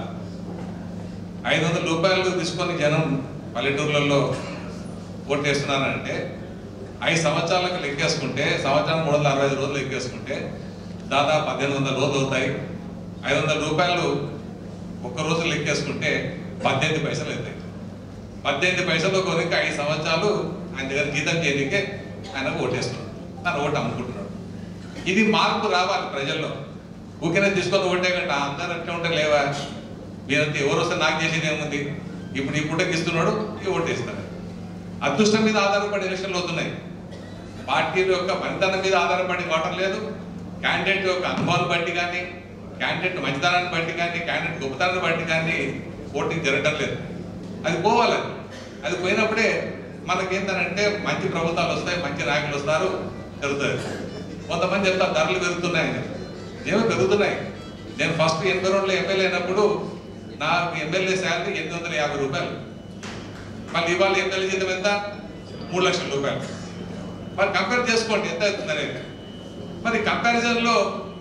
ఐదు వందల రూపాయలు తీసుకొని జనం పల్లెటూర్లలో ఓటేస్తున్నారంటే ఐదు సంవత్సరాలకు లెక్కేసుకుంటే సంవత్సరం మూడు వందల అరవై ఐదు రోజులు లెక్కేసుకుంటే దాదాపు పద్దెనిమిది వందల రోజులు అవుతాయి ఐదు వందల రూపాయలు ఒక్క రోజు లెక్కేసుకుంటే పద్దెనిమిది పైసలు అవుతాయి పద్దెనిమిది పైసలు కొరికి ఐదు సంవత్సరాలు ఆయన దగ్గర జీతం చేయడానికే ఆయన ఓటేస్తున్నాడు తన ఓటు అమ్ముకుంటున్నాడు ఇది మార్పు రావాలి ప్రజల్లో ఊరికే తీసుకొని ఓటే కంటే అందరూ అట్లా ఉంటే లేవా మీరంతా ఎవరు వస్తే నాకు చేసేది ఏముంది ఇప్పుడు ఈ పుట్టకి ఇస్తున్నాడు ఈ ఓటేస్తాడు అదృష్టం మీద ఆధారపడి ఎలక్షన్లు అవుతున్నాయి పార్టీల యొక్క పనితనం మీద ఆధారపడి ఓటర్ లేదు క్యాండిడేట్ యొక్క అనుభవాన్ని బట్టి కానీ క్యాండిడేట్ మంచితనాన్ని బట్టి కానీ క్యాండిడేట్ గొప్పతనాన్ని బట్టి కానీ ఓటింగ్ జరగటం లేదు అది పోవాలి అది పోయినప్పుడే మనకేంటంటే మంచి ప్రభుత్వాలు వస్తాయి మంచి నాయకులు వస్తారు జరుగుతుంది కొంతమంది చెప్తారు ధరలు పెరుగుతున్నాయని ఏమో పెరుగుతున్నాయి నేను ఫస్ట్ ఎనభై రెండులో ఎమ్మెల్యే అయినప్పుడు నాకు ఎమ్మెల్యే శాలరీ ఎనిమిది వందల యాభై రూపాయలు మళ్ళీ ఇవాళ ఎమ్మెల్యే జీతం ఎంత మూడు లక్షల రూపాయలు మరి కంపేర్ చేసుకోండి ఎంత అవుతుంది అనేది మరి కంపారిజన్లో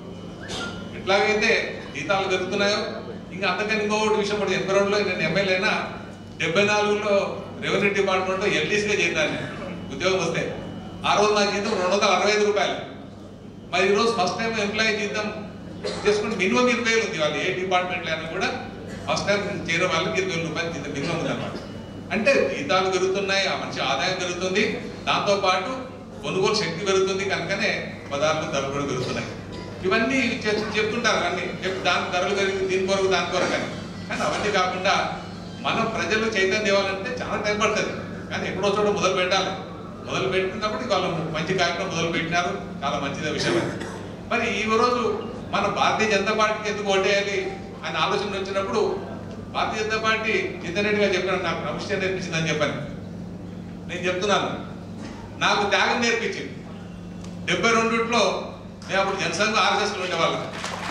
ఎట్లాగైతే జీతాలు పెరుగుతున్నాయో ఇంకా అంతకని ఇంకొకటి విషయం కూడా ఎనభై రెండులో నేను ఎమ్మెల్యే అయినా డెబ్బై నాలుగులో రెవెన్యూ డిపార్ట్మెంట్లో ఎల్డీసీగా చేశాను నేను ఉద్యోగం వస్తే ఆ రోజు నా జీతం రెండు వందల అరవై ఐదు రూపాయలు మరి ఈ రోజు ఫస్ట్ టైం ఎంప్లాయీ జీతం చేసుకుంటే మినిమం ఇరవై వేలు ఉంది వాళ్ళు ఏ డిపార్ట్మెంట్లో అయినా కూడా ఫస్ట్ టైం చేరే వాళ్ళకి ఇరవై వేల రూపాయలు జీతం మినిమం ఉంది అనమాట అంటే జీతాలు పెరుగుతున్నాయి ఆ మనిషి ఆదాయం పెరుగుతుంది దాంతో పాటు కొనుగోలు శక్తి పెరుగుతుంది కనుకనే పదార్థాలు ధరలు కూడా పెరుగుతున్నాయి ఇవన్నీ చెప్- చెప్తుంటారు అన్ని చెప్పి దాని ధరలు పెరిగి దీని కొరకు దాని కొరకు అని కానీ అవన్నీ కాకుండా మనం ప్రజలు చైతన్యం తేవాలంటే చాలా టైం పడుతుంది కానీ ఎక్కడో చోట మొదలు పెట్టాలి మొదలు పెట్టినప్పుడు వాళ్ళు మంచి కార్యక్రమం మొదలు పెట్టినారు చాలా మంచిదే విషయం అది మరి ఈ రోజు మన భారతీయ జనతా పార్టీకి ఎందుకు ఓటేయాలి అని ఆలోచన వచ్చినప్పుడు భారతీయ జనతా పార్టీ చింతనరెడ్డి గారు చెప్పాను నాకు క్రమశిక్షణ నేర్పించిందని చెప్పాను నేను చెప్తున్నాను నాకు త్యాగం నేర్పించింది డెబ్బై రెండులో మేము అప్పుడు జనసంఘ ఆర్ఎస్ఎస్లో ఉండేవాళ్ళం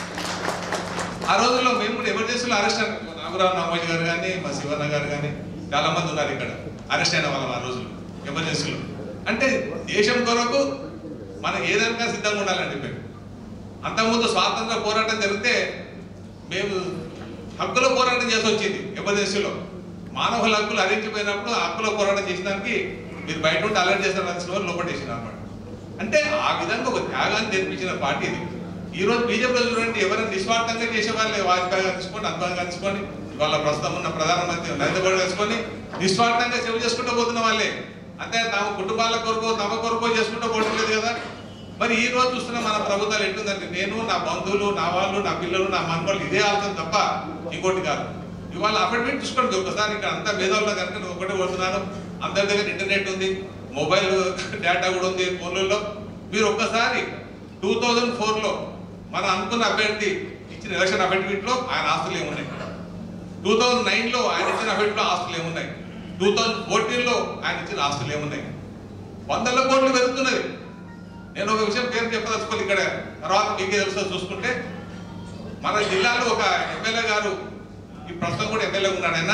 ఆ రోజుల్లో మేము కూడా ఎమర్జెన్సీలో అరెస్ట్ అయిన నాగరావు నామోజీ గారు కానీ మా శివన్న గారు కానీ చాలా మంది ఉన్నారు ఇక్కడ అరెస్ట్ అయిన వాళ్ళం ఆ రోజుల్లో ఎమర్జెన్సీలో అంటే దేశం కొరకు మనం ఏదైనా సిద్ధంగా ఉండాలండి మేము అంతకుముందు స్వాతంత్ర పోరాటం జరిగితే మేము హక్కుల పోరాటం చేసి వచ్చింది ఎమర్జెన్సీలో మానవ హక్కులు హరించిపోయినప్పుడు ఆ హక్కుల పోరాటం చేసినానికి మీరు బయట ఉండి అలర్ట్ చేసిన వాళ్ళు లోపట్టేసిన అనమాట అంటే ఆ విధంగా ఒక త్యాగాన్ని నేర్పించిన పార్టీ ఇది ఈ రోజు బీజేపీలో చూడండి ఎవరైనా నిస్వార్థంగా చేసే వాళ్ళే వాజ్పేయి గారు తీసుకోండి అద్వాని గారు తీసుకోండి వాళ్ళ ప్రస్తుతం ఉన్న ప్రధానమంత్రి నరేంద్ర మోడీ తీసుకొని నిస్వార్థంగా సేవ చేసుకుంటూ పోతున్న వాళ్ళే అంతే తమ కుటుంబాల కొరకు తమ కొరకు చేసుకుంటూ పోవడం లేదు కదా మరి ఈ రోజు చూస్తున్న మన ప్రభుత్వాలు ఎట్టుందంటే నేను నా బంధువులు నా వాళ్ళు నా పిల్లలు నా మనవాళ్ళు ఇదే ఆలోచన తప్ప ఇంకోటి కాదు ఇవాళ అపాయింట్మెంట్ చూసుకోండి ఒకసారి ఇక్కడ అంతా మేధావుల్లో కనుక నేను ఒకటే కొడుతున్నాను అందరి దగ్గర ఇంటర్నెట్ ఉంది మొబైల్ డేటా కూడా ఉంది ఫోన్లలో మీరు ఒక్కసారి టూ థౌజండ్ ఫోర్లో మనం అనుకున్న అభ్యర్థి ఇచ్చిన ఎలక్షన్ అఫిడవిట్ లో ఆయన ఆస్తులు ఏమున్నాయి టూ థౌజండ్ నైన్ లో ఆయన ఇచ్చిన అఫిడవిట్ లో ఆస్తులు ఏమున్నాయి టూ థౌజండ్ ఫోర్టీన్ లో ఆయన ఇచ్చిన ఆస్తులు ఏమున్నాయి వందల కోట్లు పెరుగుతున్నది నేను ఒక విషయం పేరు చెప్పదలుచుకోవాలి ఇక్కడ తర్వాత మీకే తెలుసో చూసుకుంటే మన జిల్లాలో ఒక ఎమ్మెల్యే గారు ఈ ప్రస్తుతం కూడా ఎమ్మెల్యే ఉన్నాడు ఆయన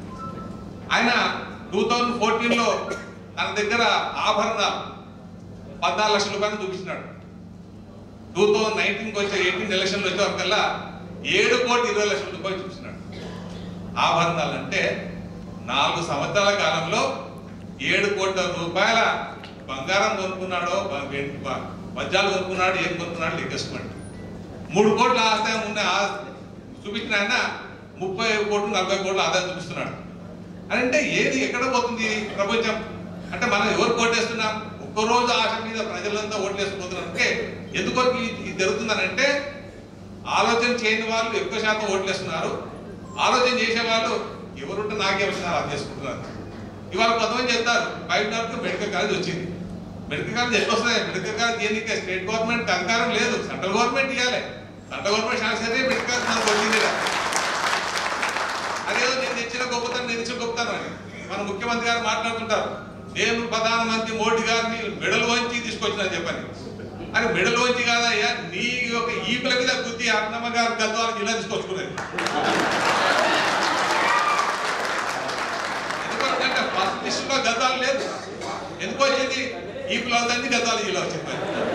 ఆయన టూ థౌజండ్ ఫోర్టీన్ లో తన దగ్గర ఆభరణాలు పద్నాలుగు లక్షల రూపాయలు చూపించినాడు టూ థౌజండ్ నైన్టీన్కి వచ్చే ఎయిటీన్ ఎలక్షన్లు వచ్చే వరకల్లా ఏడు కోటి ఇరవై లక్షల రూపాయలు చూపించినాడు ఆభరణాలు అంటే నాలుగు సంవత్సరాల కాలంలో ఏడు కోట్ల రూపాయల బంగారం కొనుక్కున్నాడో బ- వెండి- బ- వజ్రాలు కొనుక్కున్నాడు ఏం కొనుక్కున్నాడు లెక్కేసుకోండి మూడు కోట్ల ఆదాయం ఉన్న ఆ- చూపించిన ఆయన ముప్పై కోట్లు నలభై కోట్ల ఆదాయం చూపిస్తున్నాడు అని అంటే ఏది ఎక్కడ పోతుంది ప్రపంచం అంటే మనం ఎవరు కోటేస్తున్నాం ఒక్కరోజు ఆశ మీద ప్రజలంతా ఓట్లేసిపోతున్నారు అంటే ఎందుకు ఇది జరుగుతుందనంటే ఆలోచన చేయని వాళ్ళు ఎక్కువ శాతం ఓట్లేస్తున్నారు ఆలోచన చేసే వాళ్ళు ఎవరుంటే నాకే వచ్చినారు అది చేసుకుంటున్నారు ఇవాళ కొంతమంది చెప్తారు బయట వరకు మెడికల్ కాలేజ్ వచ్చింది మెడికల్ కాలేజ్ ఎట్లా వస్తుంది మెడికల్ కాలేజ్ దేనికి స్టేట్ గవర్నమెంట్ అధికారం లేదు సెంట్రల్ గవర్నమెంట్ ఇవ్వాలి సెంట్రల్ గవర్నమెంట్ శాసనసభ మెడికల్ కాలేజ్ మనకు వచ్చింది కదా. అదేదో నేను తెచ్చిన గొప్పతనం నేను ఇచ్చిన గొప్పతనం అని మన ముఖ్యమంత్రి గారు మాట్లాడుతుంటారు నేను ప్రధానమంత్రి మోడీ గారిని మెడలు వంచి తీసుకొచ్చిన చెప్పని అని మెడలు వంచి కాదయ్యా నీ యొక్క ఈపుల మీద గుద్ది అన్నమ్మ గారు గద్వాలకు ఇలా తీసుకొచ్చుకునేది ఎందుకంటే ఫస్ట్ లిస్ట్ లో గద్వాలు లేదు ఎందుకు వచ్చింది ఈపుల వద్దండి గద్వాలు ఇలా వచ్చింది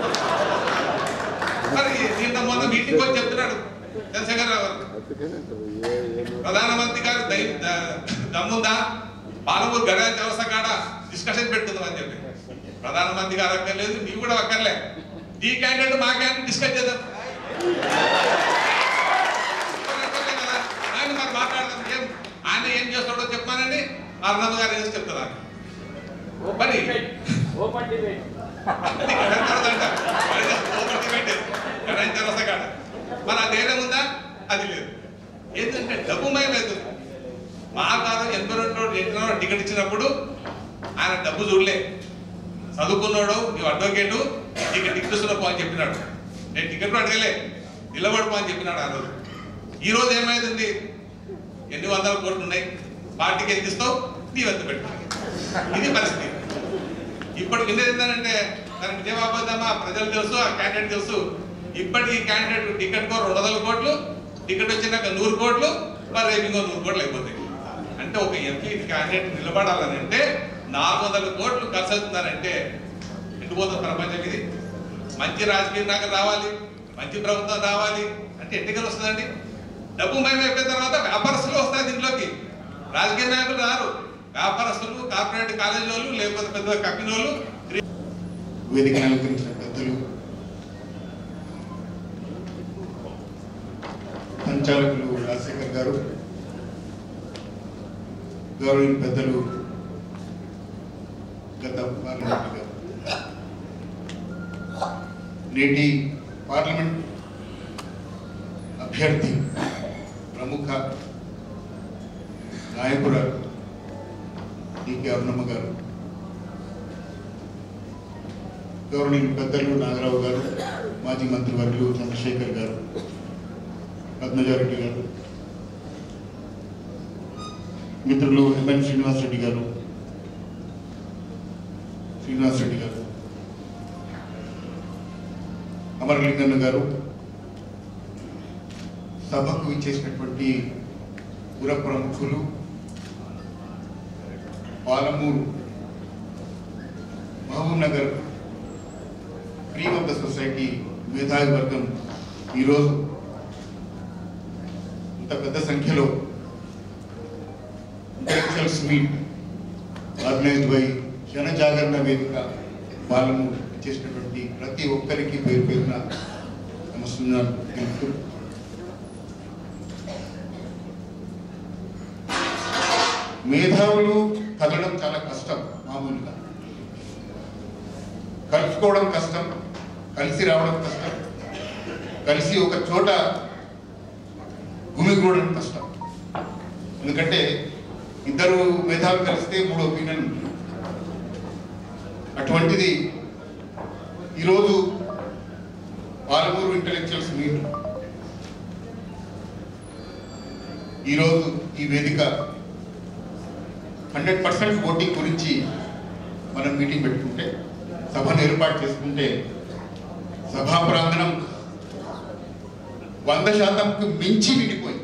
మరి నిన్న మొన్న మీటింగ్ వచ్చి చెప్తున్నాడు చంద్రశేఖర్ రావు గారు. ప్రధానమంత్రి గారు దై- ద- దమ్ముందా పాలమూరు గడా వ్యవస్థ కాడ డిస్కషన్ పెట్టుకుందాం అని చెప్పి ప్రధానమంత్రి గారు అక్కర్లేదు నీవు కూడా అక్కర్లే ఈ క్యాండిడేట్ మా క్యాండిడేట్ డిస్కస్ చేద్దాం అక్కర్లే కదా. ఆయన మరి మాట్లాడదాం ఏం ఆయన ఏం చేస్తాడో చెప్పానండి అర్ణమ్మ గారు ఏం చెప్తారా మరి అది గడం తర్వాతంట. మరి ఓపెన్ డిబేట్. గడం తర్వాత కాడ. మరి ఆ ధైర్యం ఉందా అది లేదు ఏంటంటే డబ్బు లేదు మా కాదు ఎనభై రెండు ఎన్నో టికెట్ ఇచ్చినప్పుడు ఆయన డబ్బు చూడలే చదువుకున్నాడు నీవు అడ్వకేటు నీకు టికెట్ ఇస్తున్నా అని చెప్పినాడు నేను టికెట్ అడగలే నిలబడిపో అని చెప్పినాడు ఆ రోజు ఈ రోజు ఏమైంది ఎన్ని వందల కోట్లు ఉన్నాయి పార్టీకి ఎంత ఇస్తావు నీవెంత పెట్టు ఇది పరిస్థితి ఇప్పుడు వినేది ఏంటంటే తనకి విజయబాబద్దమ్మా ప్రజలు తెలుసు ఆ క్యాండిడేట్ తెలుసు ఇప్పటికి క్యాండిడేట్ టికెట్ కో రెండు వందల కోట్లు టికెట్ వచ్చినాక నూరు కోట్లు మరి రేపు ఇంకో నూరు కోట్లు అయిపోతాయి అంటే ఒక ఎంపీ క్యాండిడేట్ నిలబడాలని అంటే నాలుగు వందల కోట్లు ఖర్చు అవుతున్నారంటే ఎండిపోతుంది ప్రపంచం ఇది మంచి రాజకీయ నాయకులు రావాలి మంచి ప్రభుత్వం రావాలి అంటే ఎన్నికలు వస్తుందండి డబ్బు మయం అయిపోయిన తర్వాత వ్యాపారస్తులు వస్తాయి దీంట్లోకి రాజకీయ నాయకులు రారు వ్యాపారస్తులు కార్పొరేట్ కాలేజీ వాళ్ళు లేకపోతే పెద్ద కంపెనీ వాళ్ళు వేదికను అలంకరించిన పెద్దలు సంచాలకులు రాజశేఖర్ గారు గౌరవ పెద్దలు గత పార్లమెంట్ గారు నేటి పార్లమెంట్ అభ్యర్థి ప్రముఖ నాయకురాలు డికే అరుణమ్మ గారు గౌరవనీయులు పెద్దలు నాగరావు గారు మాజీ మంత్రివర్యులు చంద్రశేఖర్ గారు పద్మజారెడ్డి గారు మిత్రులు ఎంఎన్ శ్రీనివాసరెడ్డి గారు శ్రీనివాస్ రెడ్డి గారు అమరలింగన్న గారు సభకు ఇచ్చేసినటువంటి పుర ప్రముఖులు Palamuru Mahabub Nagar cream of the society మేధావి వర్గం ఈరోజు ఇంత పెద్ద సంఖ్యలో ఇంటలెక్చువల్స్ మీట్ ఆర్గనైజ్డ్ బై జన జాగరణ వేదిక వాళ్ళను చేసినటువంటి ప్రతి ఒక్కరికి పేరు పేరున నమస్కారం తెలుపుతూ మేధావులు కదలడం చాలా కష్టం మామూలుగా కలుసుకోవడం కష్టం కలిసి రావడం కష్టం కలిసి ఒక చోట గుమిగూడడం కష్టం ఎందుకంటే ఇద్దరు మేధావులు కలిస్తే మూడు ఒపీనియన్ ఉంటుంది అటువంటిది ఈరోజు పాలమూరు ఇంటలెక్చువల్స్ మీట్ ఈరోజు ఈ వేదిక హండ్రెడ్ పర్సెంట్ ఓటింగ్ గురించి మనం మీటింగ్ పెట్టుకుంటే సభను ఏర్పాటు చేసుకుంటే సభా ప్రాంగణం వంద శాతంకు మించి నిండిపోయింది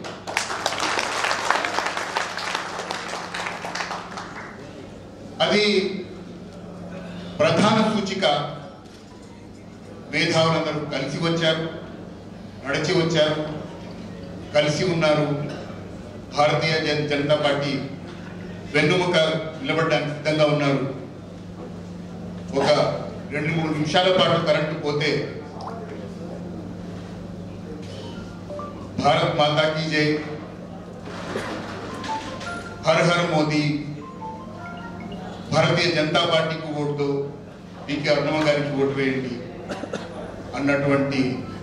అది ప్రధాన సూచిక మేధావులందరూ కలిసి వచ్చారు నడిచి వచ్చారు కలిసి ఉన్నారు భారతీయ జన జనతా పార్టీ వెన్నుముక నిలబడడానికి సిద్ధంగా ఉన్నారు ఒక రెండు మూడు నిమిషాల పాటు కరెంటు పోతే భారత్ మాతా కీ జై హర్ హర్ మోదీ భారతీయ జనతా పార్టీకి ఓటు డికే అరుణమ్మ గారికి ఓటు వేయండి అన్నటువంటి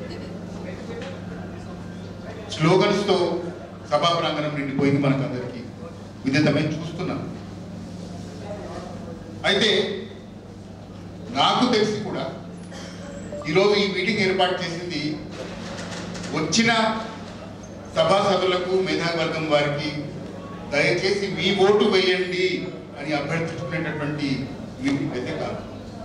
స్లోగన్స్ తో సభా ప్రాంగణం నిండిపోయింది మనకు అందరికీ విదితమే చూస్తున్నాం అయితే నాకు తెలిసి కూడా ఈరోజు ఈ మీటింగ్ ఏర్పాటు చేసింది వచ్చిన సభాసదులకు మేధావి వర్గం వారికి దయచేసి మీ ఓటు వేయండి అని అభ్యర్థించుకునేటటువంటి మీటింగ్ అయితే కాదు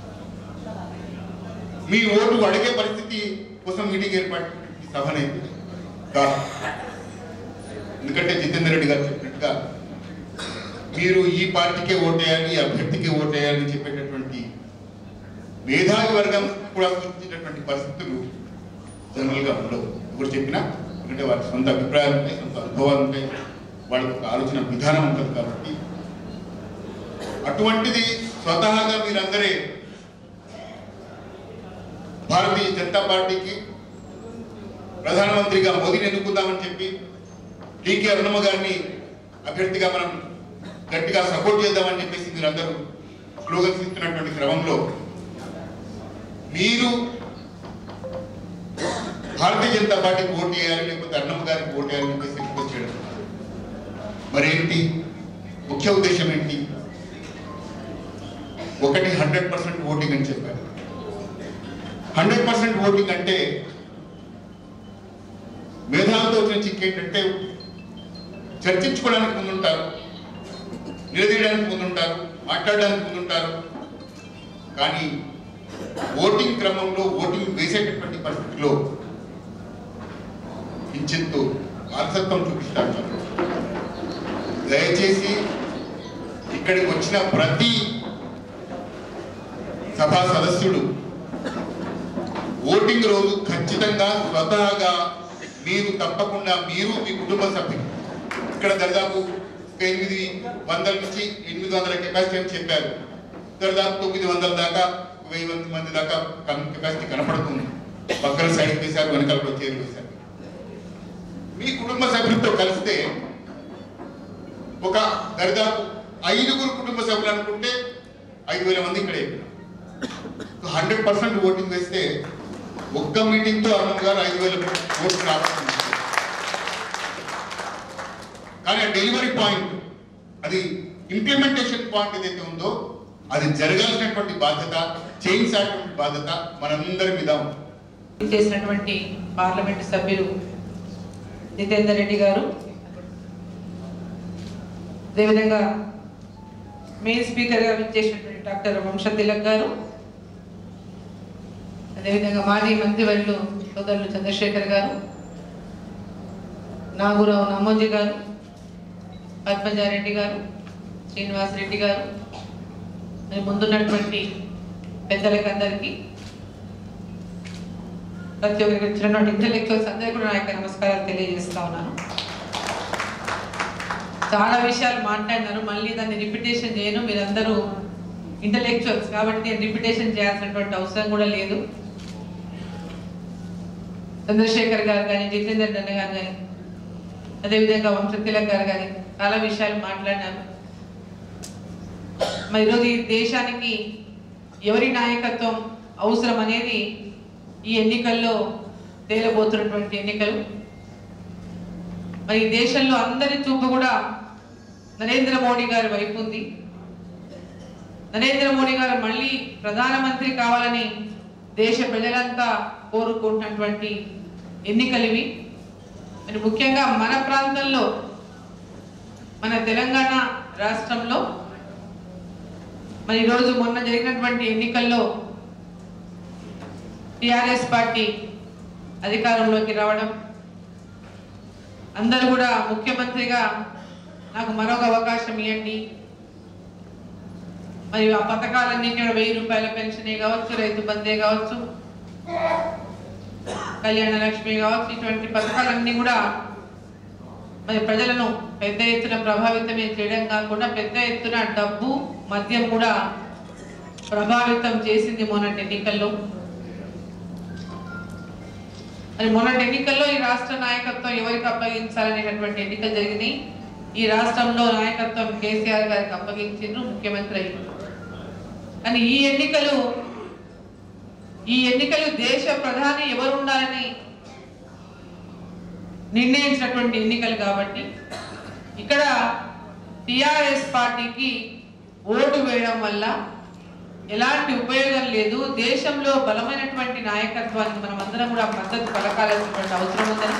మీ ఓటు అడిగే పరిస్థితి కోసం మీటింగ్ ఏర్పాటు ఈ సభనైతే కాదు ఎందుకంటే జితేందర్ రెడ్డి గారు చెప్పినట్టుగా మీరు ఈ పార్టీకే ఓటేయాలి ఈ అభ్యర్థికి ఓటేయాలి అని చెప్పేటటువంటి మేధావి వర్గం కూడా సూచించేటటువంటి పరిస్థితులు జనరల్గా ఉండవు ఎవరు చెప్పినా ఎందుకంటే వారి సొంత అభిప్రాయాలు ఉంటాయి సొంత అనుభవాలు ఉంటాయి వాళ్ళకి ఒక ఆలోచన విధానం ఉంటుంది కాబట్టి అటువంటిది స్వతహాగా మీరందరే భారతీయ జనతా పార్టీకి ప్రధానమంత్రిగా మోదీని ఎన్నుకుందామని చెప్పి డికే అరుణమ్మ గారిని అభ్యర్థిగా మనం గట్టిగా సపోర్ట్ చేద్దామని చెప్పేసి మీరందరూ స్లోగన్స్ ఇస్తున్నటువంటి క్రమంలో మీరు భారతీయ జనతా పార్టీకి ఓటు చేయాలి లేకపోతే అన్నమ్మ గారికి ఓటు చేయాలని చెప్పేసి రిక్వెస్ట్ చేయడం మరేంటి ముఖ్య ఉద్దేశం ఏంటి ఒకటి హండ్రెడ్ పర్సెంట్ ఓటింగ్ అని చెప్పారు హండ్రెడ్ పర్సెంట్ ఓటింగ్ అంటే మేధావులతో వచ్చిన చిక్ ఏంటంటే చర్చించుకోవడానికి ముందుంటారు నిలదీయడానికి ముందుంటారు మాట్లాడడానికి ముందుంటారు కానీ ఓటింగ్ క్రమంలో ఓటింగ్ వేసేటటువంటి పరిస్థితిలో కించిత్తు వారసత్వం చూపిస్తారు దయచేసి ఇక్కడికి వచ్చిన ప్రతి సభా సదస్యుడు ఓటింగ్ రోజు ఖచ్చితంగా స్వతహాగా మీరు తప్పకుండా మీరు మీ కుటుంబ సభ్యులు ఇక్కడ దాదాపు ఒక ఎనిమిది వందల నుంచి ఎనిమిది వందల కెపాసిటీ అని చెప్పారు దాదాపు తొమ్మిది వందల దాకా వెయ్యి మంది మంది దాకా కెపాసిటీ కనపడుతుంది పక్కన సైడ్ వేశారు వెనకాల కూడా చైర్లు వేశారు మీ కుటుంబ సభ్యులతో కలిస్తే ఒక దరిదాపు ఐదుగురు కుటుంబ సభ్యులు అనుకుంటే ఐదు వేల మంది ఇక్కడే హండ్రెడ్ పర్సెంట్ ఓటింగ్ వేస్తే ఒక్క మీటింగ్ తో అరుణ్ గారు ఐదు వేల ఓట్లు రావచ్చు కానీ ఆ డెలివరీ పాయింట్ అది ఇంప్లిమెంటేషన్ పాయింట్ ఏదైతే ఉందో అది జరగాల్సినటువంటి బాధ్యత చేయించాల్సినటువంటి బాధ్యత మనందరి మీద ఉంది చేసినటువంటి పార్లమెంటు సభ్యులు జితేందర్ రెడ్డి గారు అదేవిధంగా మెయిన్ స్పీకర్గా విచ్చేసినటువంటి డాక్టర్ వంశ తిలక్ గారు అదేవిధంగా మాజీ మంత్రివర్యులు సోదరులు చంద్రశేఖర్ గారు నాగురావు నమ్మోజీ గారు పద్మజారెడ్డి గారు శ్రీనివాస్ రెడ్డి గారు మరి ముందున్నటువంటి పెద్దలకి అందరికీ ప్రతి ఒక్కరికి వచ్చినటువంటి ఇంటలెక్చువల్స్ అందరికీ కూడా నా యొక్క నమస్కారాలు తెలియజేస్తా ఉన్నాను చాలా విషయాలు మాట్లాడినారు మళ్ళీ దాన్ని రిపిటేషన్ చేయను మీరందరూ ఇంటలెక్చువల్స్ కాబట్టి నేను రిపిటేషన్ చేయాల్సినటువంటి అవసరం కూడా లేదు చంద్రశేఖర్ గారు కానీ జితేందర్ రెడ్డి గారు కానీ అదేవిధంగా వంశతిలక్ గారు కానీ చాలా విషయాలు మాట్లాడినారు మరి ఈరోజు ఈ దేశానికి ఎవరి నాయకత్వం అవసరం అనేది ఈ ఎన్నికల్లో తేలబోతున్నటువంటి ఎన్నికలు మరి ఈ దేశంలో అందరి చూపు కూడా నరేంద్ర మోడీ గారి వైపు ఉంది నరేంద్ర మోడీ గారు మళ్ళీ ప్రధానమంత్రి కావాలని దేశ ప్రజలంతా కోరుకుంటున్నటువంటి ఎన్నికలు ఇవి మరి ముఖ్యంగా మన ప్రాంతంలో మన తెలంగాణ రాష్ట్రంలో మరి ఈరోజు మొన్న జరిగినటువంటి ఎన్నికల్లో టిఆర్ఎస్ పార్టీ అధికారంలోకి రావడం అందరూ కూడా ముఖ్యమంత్రిగా నాకు మరొక అవకాశం ఇవ్వండి మరి ఆ పథకాలన్నీ కూడా వెయ్యి రూపాయల పెన్షనే కావచ్చు రైతు బందే కావచ్చు కళ్యాణ లక్ష్మి కావచ్చు ఇటువంటి పథకాలన్నీ కూడా మరి ప్రజలను పెద్ద ఎత్తున ప్రభావితమే చేయడం కాకుండా పెద్ద ఎత్తున డబ్బు మద్యం కూడా ప్రభావితం చేసింది మొన్నటి ఎన్నికల్లో మరి మొన్నటి ఎన్నికల్లో ఈ రాష్ట్ర నాయకత్వం ఎవరికి అప్పగించాలనేటటువంటి ఎన్నికలు జరిగినాయి ఈ రాష్ట్రంలో నాయకత్వం కేసీఆర్ గారికి అప్పగించారు ముఖ్యమంత్రి అయ్యారు కానీ ఈ ఎన్నికలు ఈ ఎన్నికలు దేశ ప్రధాని ఎవరు ఉండాలని నిర్ణయించినటువంటి ఎన్నికలు కాబట్టి ఇక్కడ టిఆర్ఎస్ పార్టీకి ఓటు వేయడం వల్ల ఎలాంటి ఉపయోగం లేదు దేశంలో బలమైనటువంటి నాయకత్వానికి మనం అందరం కూడా మద్దతు పలకాల్సినటువంటి అవసరం ఉందని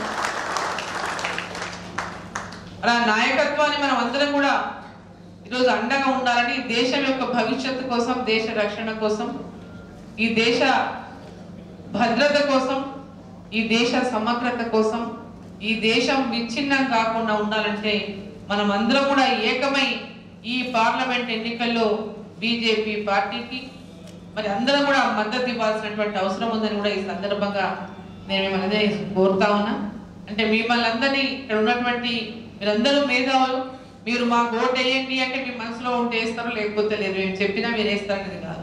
అలా నాయకత్వాన్ని మనం అందరం కూడా ఈరోజు అండగా ఉండాలని దేశం యొక్క భవిష్యత్తు కోసం దేశ రక్షణ కోసం ఈ దేశ భద్రత కోసం ఈ దేశ సమగ్రత కోసం ఈ దేశం విచ్ఛిన్నం కాకుండా ఉండాలంటే మనం అందరం కూడా ఏకమై ఈ పార్లమెంట్ ఎన్నికల్లో బీజేపీ పార్టీకి మరి అందరం కూడా మద్దతు ఇవ్వాల్సినటువంటి అవసరం ఉందని కూడా ఈ సందర్భంగా నేను మిమ్మల్ని అదే కోరుతా ఉన్నా అంటే మిమ్మల్ని అందరినీ ఇక్కడ ఉన్నటువంటి మీరందరూ మేధావులు మీరు మా ఓటు వేయండి అంటే మీ మనసులో ఉంటే వేస్తారు లేకపోతే లేదు మేము చెప్పినా మీరు వేస్తారనేది కాదు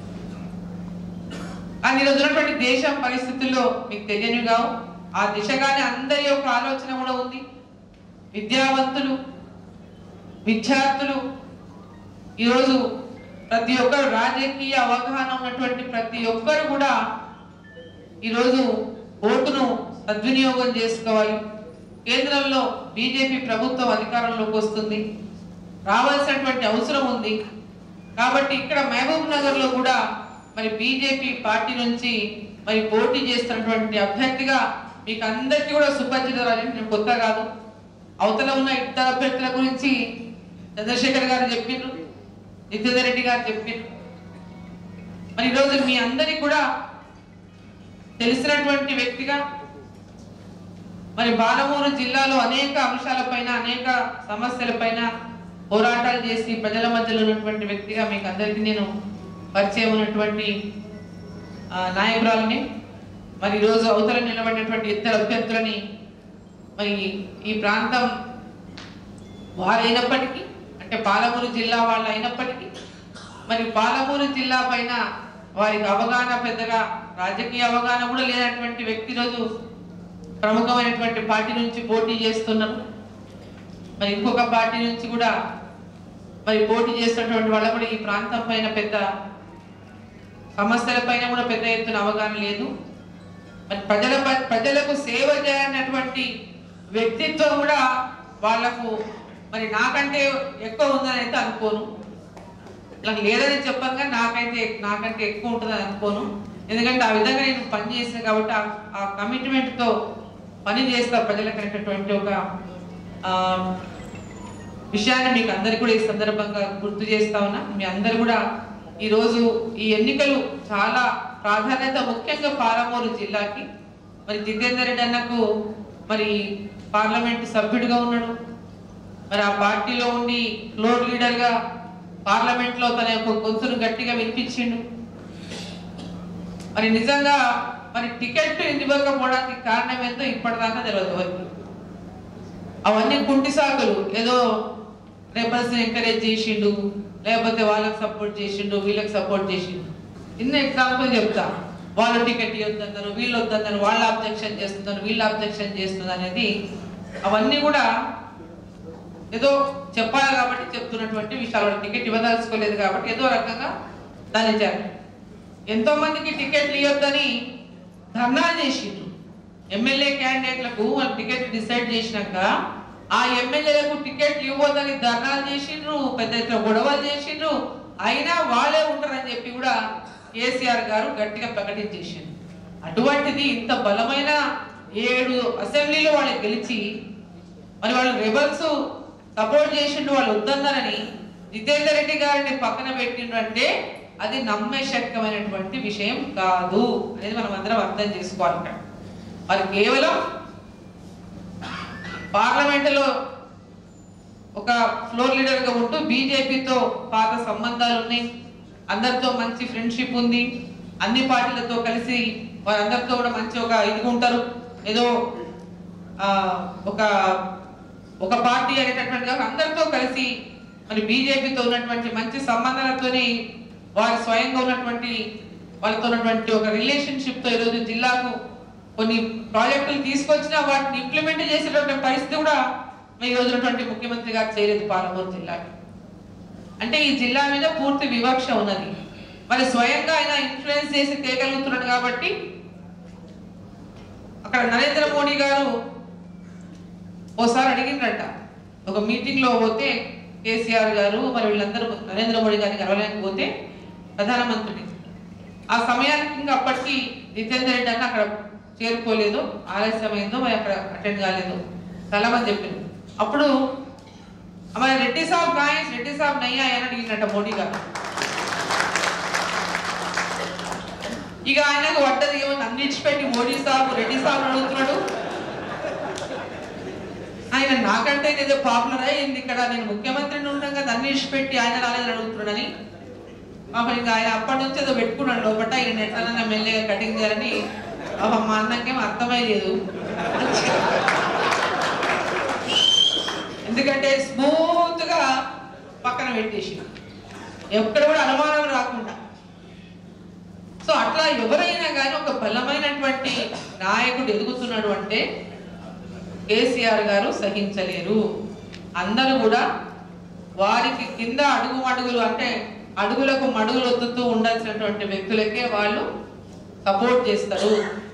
కానీ ఈరోజు ఉన్నటువంటి దేశం పరిస్థితుల్లో మీకు తెలియని కావు ఆ దిశగానే అందరి యొక్క ఆలోచన కూడా ఉంది విద్యావంతులు విద్యార్థులు ఈరోజు ప్రతి ఒక్కరు రాజకీయ అవగాహన ఉన్నటువంటి ప్రతి ఒక్కరు కూడా ఈరోజు ఓటును సద్వినియోగం చేసుకోవాలి కేంద్రంలో బీజేపీ ప్రభుత్వం అధికారంలోకి వస్తుంది రావాల్సినటువంటి అవసరం ఉంది కాబట్టి ఇక్కడ మహబూబ్ నగర్ లో కూడా మరి బీజేపీ పార్టీ నుంచి మరి పోటీ చేస్తున్నటువంటి అభ్యర్థిగా మీకు అందరికీ కూడా సుపరిచితురాలని నేను కొత్త కాదు అవతల ఉన్న ఇద్దరు అభ్యర్థుల గురించి చంద్రశేఖర్ గారు చెప్పిండ్రు నిత్యేందర్ రెడ్డి గారు చెప్పిండ్రు మరి ఈరోజు మీ అందరికి కూడా తెలిసినటువంటి వ్యక్తిగా మరి బాలమూరు జిల్లాలో అనేక అంశాలపైన అనేక సమస్యలపైన పోరాటాలు చేసి ప్రజల మధ్యలో ఉన్నటువంటి వ్యక్తిగా మీకు అందరికీ నేను పరిచయం ఉన్నటువంటి ఆ, నాయకురాలని మరి ఈరోజు అవతల నిలబడినటువంటి ఇద్దరు అభ్యర్థులని మరి ఈ ప్రాంతం వారైనప్పటికీ అంటే పాలమూరు జిల్లా వాళ్ళు అయినప్పటికీ మరి పాలమూరు జిల్లా పైన వారికి అవగాహన పెద్దగా రాజకీయ అవగాహన కూడా లేనటువంటి వ్యక్తి రోజు ప్రముఖమైనటువంటి పార్టీ నుంచి పోటీ చేస్తున్నారు మరి ఇంకొక పార్టీ నుంచి కూడా మరి పోటీ చేస్తున్నటువంటి వాళ్ళ కూడా ఈ ప్రాంతం పైన పెద్ద సమస్యల పైన కూడా పెద్ద ఎత్తున అవగాహన లేదు మరి ప్రజల ప- ప్రజలకు సేవ చేయాలన్నటువంటి వ్యక్తిత్వం కూడా వాళ్ళకు మరి నాకంటే ఎక్కువ ఉందని అయితే అనుకోను నాకు లేదని చెప్పంగా నాకైతే నాకంటే ఎక్కువ ఉంటుందని అనుకోను ఎందుకంటే ఆ విధంగా నేను పని చేసాను కాబట్టి ఆ- ఆ కమిట్మెంట్ తో పని చేస్తా ప్రజలకు అనేటటువంటి ఒక ఆ, విషయాన్ని మీకు అందరికీ కూడా ఈ సందర్భంగా గుర్తు చేస్తా ఉన్నా మీ అందరు కూడా ఈరోజు ఈ ఎన్నికలు చాలా ప్రాధాన్యత ముఖ్యంగా పాలమూరు జిల్లాకి మరి జితేందర్ రెడ్డి అన్నకు మరి పార్లమెంట్ సభ్యుడిగా ఉన్నాడు మరి ఆ పార్టీలో ఉండి ఫ్లోర్ లీడర్గా పార్లమెంట్లో తన యొక్క గొంతును గట్టిగా వినిపించిండు మరి నిజంగా మరి టికెట్ ఇవ్వకపోవడానికి కారణం ఏంటో ఇప్పటిదాకా తెలియదు ఎవరికి అవన్నీ కుంటి సాకులు ఏదో రెబల్స్ ఎంకరేజ్ చేసిండు లేకపోతే వాళ్ళకి సపోర్ట్ చేసిండు వీళ్ళకి సపోర్ట్ చేసిండు ఇన్న ఎగ్జాంపుల్ చెప్తా వాళ్ళు టికెట్ ఇవ్వద్దన్నారు వీళ్ళు వద్దన్నారు వాళ్ళు అబ్జెక్షన్ చేస్తున్నారు వీళ్ళు అబ్జెక్షన్ చేస్తున్నారు అనేది అవన్నీ కూడా ఏదో చెప్పాలి కాబట్టి చెప్తున్నటువంటి విషయాలు వాళ్ళు టికెట్ ఇవ్వదలుచుకోలేదు కాబట్టి ఏదో రకంగా దాన్ని చేయాలి ఎంతో మందికి టికెట్లు ఇవ్వద్దని ధర్నా చేసిండ్రు ఎమ్మెల్యే క్యాండిడేట్లకు వాళ్ళు టికెట్ డిసైడ్ చేసినాక ఆ ఎమ్మెల్యేలకు టికెట్ ఇవ్వద్దని ధర్నాలు చేసిండ్రు పెద్ద ఎత్తున గొడవలు చేసిండ్రు అయినా వాళ్ళే ఉంటారని చెప్పి కూడా కేసీఆర్ గారు గట్టిగా ప్రకటించేసిండ్రు అటువంటిది ఇంత బలమైన ఏడు అసెంబ్లీలో వాళ్ళు గెలిచి మరి వాళ్ళు రెబల్స్ సపోర్ట్ చేసిండు వాళ్ళు వద్దన్నారని జితేందర్ రెడ్డి గారిని పక్కన పెట్టిండ్రు అంటే అది నమ్మశక్యమైనటువంటి విషయం కాదు అనేది మనం అందరం అర్థం చేసుకోవాలి ఇక్కడ మరి కేవలం పార్లమెంటులో ఒక ఫ్లోర్ లీడర్ గా ఉంటూ బీజేపీతో పాత సంబంధాలు ఉన్నాయి అందరితో మంచి ఫ్రెండ్షిప్ ఉంది అన్ని పార్టీలతో కలిసి వారందరితో కూడా మంచి ఒక ఇదిగా ఉంటారు ఏదో ఆ, ఒక ఒక పార్టీ అనేటటువంటి కాదు, అందరితో కలిసి మరి బీజేపీతో ఉన్నటువంటి మంచి సంబంధాలతోని వారు స్వయంగా ఉన్నటువంటి వాళ్ళతో ఉన్నటువంటి ఒక రిలేషన్షిప్ తో ఈరోజు జిల్లాకు కొన్ని ప్రాజెక్టులు తీసుకొచ్చినా వాటిని ఇంప్లిమెంట్ చేసేటువంటి పరిస్థితి కూడా ఈ రోజు ఉన్నటువంటి ముఖ్యమంత్రి గారు చేయలేదు పాలమూరు జిల్లాకి అంటే ఈ జిల్లా మీద పూర్తి వివక్ష ఉన్నది మరి స్వయంగా ఆయన ఇన్ఫ్లుయెన్స్ చేసి తేగలుగుతున్నాడు కాబట్టి అక్కడ నరేంద్ర మోడీ గారు ఓసారి అడిగిండ్రట ఒక మీటింగ్ లో పోతే కేసీఆర్ గారు మరి వీళ్ళందరూ నరేంద్ర మోడీ గారిని కలవడానికి పోతే ప్రధానమంత్రిని ఆ సమయానికి ఇంకా అప్పటికి జితేందర్ రెడ్డి అన్న అక్కడ చేరుకోలేదు ఆలస్యమైందో మరి అక్కడ అటెండ్ కాలేదు చాలా మంది చెప్పింది అప్పుడు మరి రెడ్డి సాబ్ గాయస్ రెడ్డి సాబ్ నయ్యా అని అడిగినట్ట మోడీ గారు ఇక ఆయనకు పడ్డది ఏమో నన్ను ఇచ్చిపెట్టి మోడీ సాబ్ రెడ్డి సాబ్ అడుగుతున్నాడు ఆయన నాకంటే ఏదో పాపులర్ అయింది ఇక్కడ నేను ముఖ్యమంత్రిని ఉండగా నన్ను ఇచ్చిపెట్టి ఆయన రాలేదని అడుగుతున్నాడని పాపం ఇంకా ఆయన అప్పటి నుంచి ఏదో పెట్టుకున్నాడు లోపల ఆయన ఎట్లనన్నా మెల్లగా కటింగ్ చేయాలని పాపం మా అన్నకేం అర్థమయ్యేది ఎందుకంటే స్మూత్ గా పక్కన పెట్టేసి ఎక్కడ కూడా అనుమానం రాకుండా సో అట్లా ఎవరైనా కానీ ఒక బలమైనటువంటి నాయకుడు ఎదుగుతున్నాడు అంటే కేసీఆర్ గారు సహించలేరు అందరూ కూడా వారికి కింద అడుగు అడుగులు అంటే అడుగులకు మడుగులు ఒత్తుతూ ఉండాల్సినటువంటి వ్యక్తులకే వాళ్ళు సపోర్ట్ చేస్తారు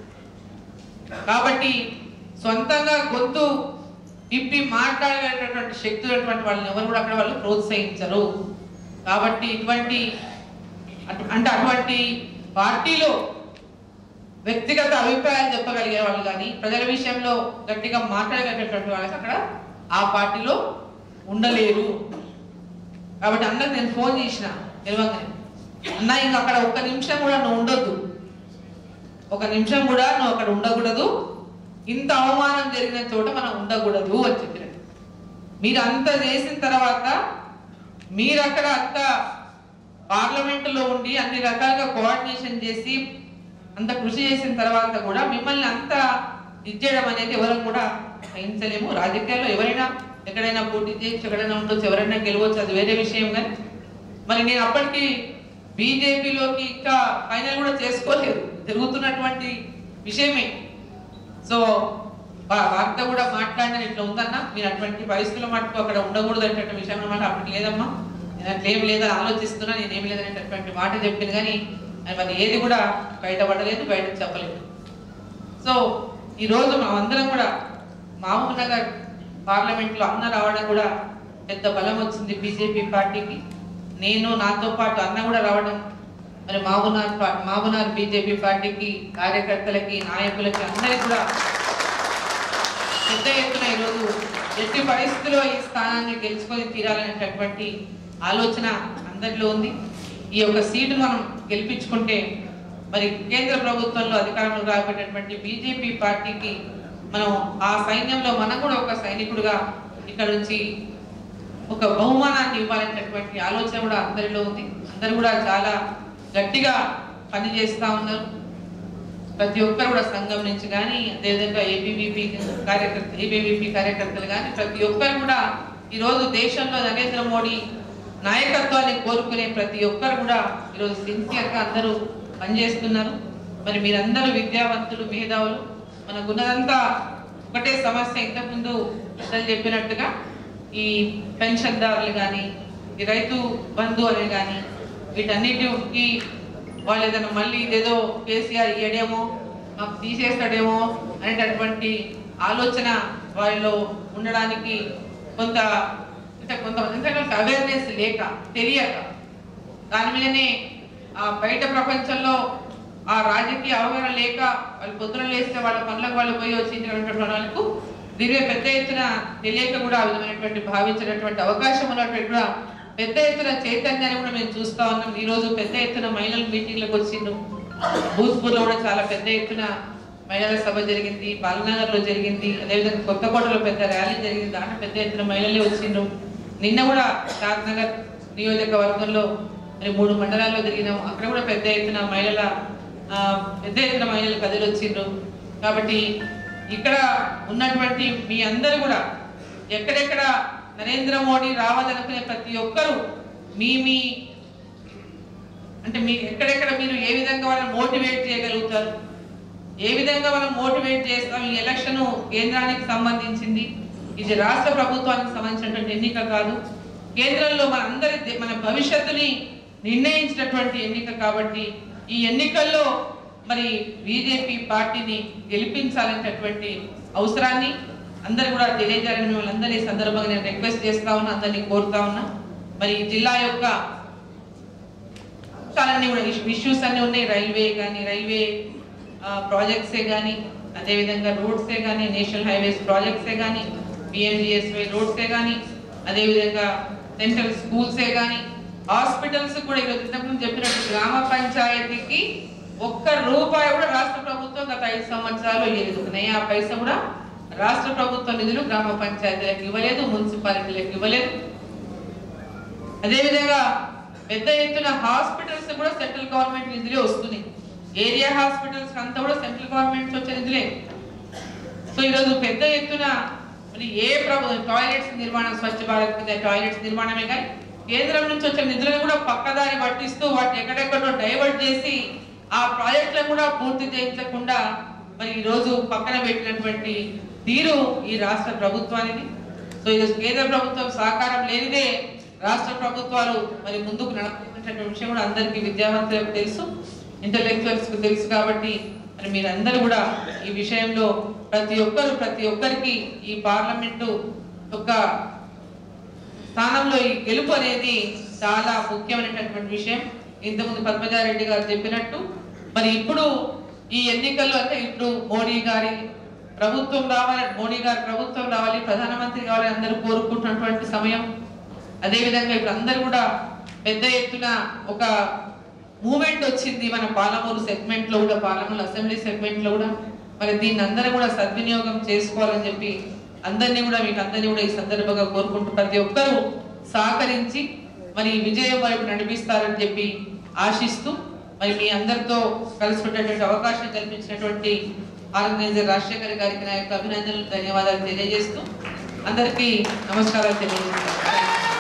కాబట్టి సొంతంగా గొంతు ఇప్పి మాట్లాడేటటువంటి శక్తి ఉన్నటువంటి వాళ్ళని ఎవరు కూడా అక్కడ వాళ్ళు ప్రోత్సహించరు కాబట్టి ఇటువంటి అటు- అంటే అటువంటి పార్టీలో వ్యక్తిగత అభిప్రాయాలు చెప్పగలిగే వాళ్ళు కానీ ప్రజల విషయంలో గట్టిగా మాట్లాడగలిగేటటువంటి వాళ్ళకి అక్కడ ఆ పార్టీలో ఉండలేరు కాబట్టి అన్నకు నేను ఫోన్ చేసిన తెలియగానే అన్న ఇంక అక్కడ ఒక్క నిమిషం కూడా నువ్వు ఉండొద్దు ఒక నిమిషం కూడా నువ్వు అక్కడ ఉండకూడదు ఇంత అవమానం జరిగిన చోట మనం ఉండకూడదు అని చెప్పిన మీరు అంత చేసిన తర్వాత మీరు అక్కడ అంత పార్లమెంటులో ఉండి అన్ని రకాలుగా కోఆర్డినేషన్ చేసి అంత కృషి చేసిన తర్వాత కూడా మిమ్మల్ని అంత ఇచ్చేయడం అనేది ఎవరు కూడా సహించలేము రాజకీయాల్లో ఎవరైనా ఎక్కడైనా పోటీ చేయొచ్చు ఎక్కడైనా ఉండొచ్చు ఎవరైనా గెలవచ్చు అది వేరే విషయం కానీ మరి నేను అప్పటికి బీజేపీలోకి ఇంకా ఫైనల్ కూడా చేసుకోలేదు తిరుగుతున్నటువంటి విషయమే సో వా- వారితో కూడా మాట్లాడిన ఇట్లా ఉందన్నా మీరు అటువంటి పరిస్థితుల్లో మటుకు అక్కడ ఉండకూడదు అనేటువంటి విషయం అన్నమాట అప్పటికి లేదమ్మా నేను అట్లా ఏం లేదని ఆలోచిస్తున్నా నేను ఏం లేదనేటటువంటి మాట చెప్పింది కానీ అది మరి ఏది కూడా బయటపడలేదు బయట చెప్పలేదు సో ఈరోజు మనం అందరం కూడా మహబూబ్ నగర్ పార్లమెంట్లో అన్న రావడం కూడా పెద్ద బలం వచ్చింది బీజేపీ పార్టీకి నేను నాతో పాటు అన్న కూడా రావడం మరి మహబూబ్నగర్ పా- మహబూబ్నగర్ బీజేపీ పార్టీకి కార్యకర్తలకి నాయకులకి అందరికీ కూడా పెద్ద ఎత్తున ఈరోజు ఎట్టి పరిస్థితుల్లో ఈ స్థానాన్ని గెలుచుకొని తీరాలనేటటువంటి ఆలోచన అందరిలో ఉంది ఈ యొక్క సీటు మనం గెలిపించుకుంటే మరి కేంద్ర ప్రభుత్వంలో అధికారంలో రాబోయేటటువంటి బీజేపీ పార్టీకి మనం ఆ సైన్యంలో మనం కూడా ఒక సైనికుడిగా ఇక్కడ నుంచి ఒక బహుమానాన్ని ఇవ్వాలనేటటువంటి ఆలోచన కూడా అందరిలో ఉంది అందరూ కూడా చాలా గట్టిగా పనిచేస్తా ఉన్నారు ప్రతి ఒక్కరు కూడా సంఘం నుంచి కానీ అదేవిధంగా ఏబీవీపీ కార్యకర్త ఏబీవీపీ కార్యకర్తలు కానీ ప్రతి ఒక్కరు కూడా ఈరోజు దేశంలో నరేంద్ర మోడీ నాయకత్వాన్ని కోరుకునే ప్రతి ఒక్కరు కూడా ఈరోజు సిన్సియర్గా అందరూ పనిచేస్తున్నారు మరి మీరందరూ విద్యావంతులు మేధావులు మనకున్నదంతా ఒకటే సమస్య ఇంతకుముందు అసలు చెప్పినట్టుగా ఈ పెన్షన్దారులు కానీ ఈ రైతు బంధు అనే కానీ వీటన్నిటికి వాళ్ళు ఏదైనా మళ్ళీ ఇదేదో కేసీఆర్ ఇయ్యడేమో మాకు తీసేస్తాడేమో అనేటటువంటి ఆలోచన వాళ్ళలో ఉండడానికి కొంత అంటే కొంత అవేర్నెస్ లేక తెలియక దాని మీదనే ఆ బయట ప్రపంచంలో ఆ రాజకీయ అవగాహన లేక వాళ్ళు పొద్దున లేస్తే వాళ్ళ పనులకు వాళ్ళు పోయి వచ్చినటువంటి వాళ్ళకు దీని మీద పెద్ద ఎత్తున తెలియక కూడా ఆ విధమైనటువంటి భావించినటువంటి అవకాశం ఉన్నటువంటి కూడా పెద్ద ఎత్తున చైతన్యాన్ని కూడా మేము చూస్తా ఉన్నాం ఈ రోజు పెద్ద ఎత్తున మహిళలు మీటింగ్లకు వచ్చిండ్రు భూత్పూర్లో కూడా చాలా పెద్ద ఎత్తున మహిళల సభ జరిగింది బాలనగర్ లో జరిగింది అదేవిధంగా కొత్తకోటలో పెద్ద ర్యాలీ జరిగింది దాంట్లో పెద్ద ఎత్తున మహిళలే వచ్చిండ్రు నిన్న కూడా షాద్నగర్ నియోజకవర్గంలో మరి మూడు మండలాల్లో జరిగినాం అక్కడ కూడా పెద్ద ఎత్తున మహిళల ఆ, పెద్ద ఎత్తున మహిళలు కదిలి వచ్చిండ్రు కాబట్టి ఇక్కడ ఉన్నటువంటి మీ అందరూ కూడా ఎక్కడెక్కడ నరేంద్ర మోడీ రావాలనుకునే ప్రతి ఒక్కరూ మీ మీ అంటే మీ ఎక్కడెక్కడ మీరు ఏ విధంగా వాళ్ళని మోటివేట్ చేయగలుగుతారు ఏ విధంగా మనం మోటివేట్ చేస్తాం ఈ ఎలక్షన్ కేంద్రానికి సంబంధించింది ఇది రాష్ట్ర ప్రభుత్వానికి సంబంధించినటువంటి ఎన్నిక కాదు కేంద్రంలో మన అందరి దే- మన భవిష్యత్తుని నిర్ణయించినటువంటి ఎన్నిక కాబట్టి ఈ ఎన్నికల్లో మరి బీజేపీ పార్టీని గెలిపించాలనేటటువంటి అవసరాన్ని అందరు కూడా తెలియజేయాలని మిమ్మల్ని అందరినీ ఈ సందర్భంగా నేను రిక్వెస్ట్ చేస్తా ఉన్నా అందరినీ కోరుతా ఉన్నా మరి ఈ జిల్లా యొక్క చాలాన్ని కూడా ఇష్యూస్ అన్ని ఉన్నాయి రైల్వే కానీ రైల్వే ప్రాజెక్ట్సే కానీ అదేవిధంగా రోడ్సే కానీ నేషనల్ హైవేస్ ప్రాజెక్ట్సే కానీ పిఎంజిఎస్వై రోడ్సే కానీ అదేవిధంగా సెంట్రల్ స్కూల్సే కానీ హాస్పిటల్స్ కూడా ఈరోజు ఇంతకుముందు చెప్పినట్టు గ్రామ పంచాయతీకి ఒక్క రూపాయి కూడా రాష్ట్ర ప్రభుత్వం గత ఐదు సంవత్సరాలు ఇవ్వలేదు ఒక నయా పైసా కూడా రాష్ట్ర ప్రభుత్వ నిధులు గ్రామ పంచాయతీలకు ఇవ్వలేదు మున్సిపాలిటీలకు ఇవ్వలేదు అదేవిధంగా పెద్ద ఎత్తున హాస్పిటల్స్ కూడా సెంట్రల్ గవర్నమెంట్ నిధులే వస్తున్నాయి ఏరియా హాస్పిటల్స్ అంతా కూడా సెంట్రల్ గవర్నమెంట్ వచ్చే నిధులే సో ఈరోజు పెద్ద ఎత్తున మరి ఏ ప్రభు టాయిలెట్స్ నిర్మాణం స్వచ్ఛ భారత్ కింద టాయిలెట్స్ నిర్మాణమే కానీ కేంద్రం నుంచి వచ్చే నిధులను కూడా పక్కదారి పట్టిస్తూ వాటిని ఎక్కడెక్కడో డైవర్ట్ చేసి ఆ ప్రాజెక్టులను కూడా పూర్తి చేయించకుండా మరి ఈ రోజు పక్కన పెట్టినటువంటి తీరు ఈ రాష్ట్ర ప్రభుత్వానికి సో ఈరోజు కేంద్ర ప్రభుత్వం సహకారం లేనిదే రాష్ట్ర ప్రభుత్వాలు మరి ముందుకు నడపటువంటి విషయం కూడా అందరికీ విద్యావంతులకు తెలుసు ఇంటలెక్చువల్స్ కు తెలుసు కాబట్టి మరి మీరందరూ కూడా ఈ విషయంలో ప్రతి ఒక్కరు ప్రతి ఒక్కరికి ఈ పార్లమెంటు యొక్క స్థానంలో ఈ గెలుపు అనేది చాలా ముఖ్యమైనటువంటి విషయం ఇంతకుముందు పద్మజారెడ్డి గారు చెప్పినట్టు మరి ఇప్పుడు ఈ ఎన్నికల్లో అంటే ఇప్పుడు మోడీ గారి ప్రభుత్వం రావాలి మోడీ గారి ప్రభుత్వం రావాలి ప్రధానమంత్రి కావాలి అందరూ కోరుకుంటున్నటువంటి సమయం అదేవిధంగా ఇప్పుడు అందరూ కూడా పెద్ద ఎత్తున ఒక మూమెంట్ వచ్చింది మన పాలమూరు సెగ్మెంట్ లో కూడా పాలమూరు అసెంబ్లీ సెగ్మెంట్ లో కూడా మరి దీన్ని అందరూ కూడా సద్వినియోగం చేసుకోవాలని చెప్పి అందరినీ కూడా మీకు అందరినీ కూడా ఈ సందర్భంగా కోరుకుంటూ ప్రతి ఒక్కరూ సహకరించి మరి ఈ విజయం వైపు నడిపిస్తారని చెప్పి ఆశిస్తూ మరి మీ అందరితో కలిసిపెట్టేటువంటి అవకాశం కల్పించినటువంటి ఆర్గనైజర్ రాజశేఖర్ గారికి నా యొక్క అభినందనలు ధన్యవాదాలు తెలియజేస్తూ అందరికీ నమస్కారాలు తెలియజేస్తాను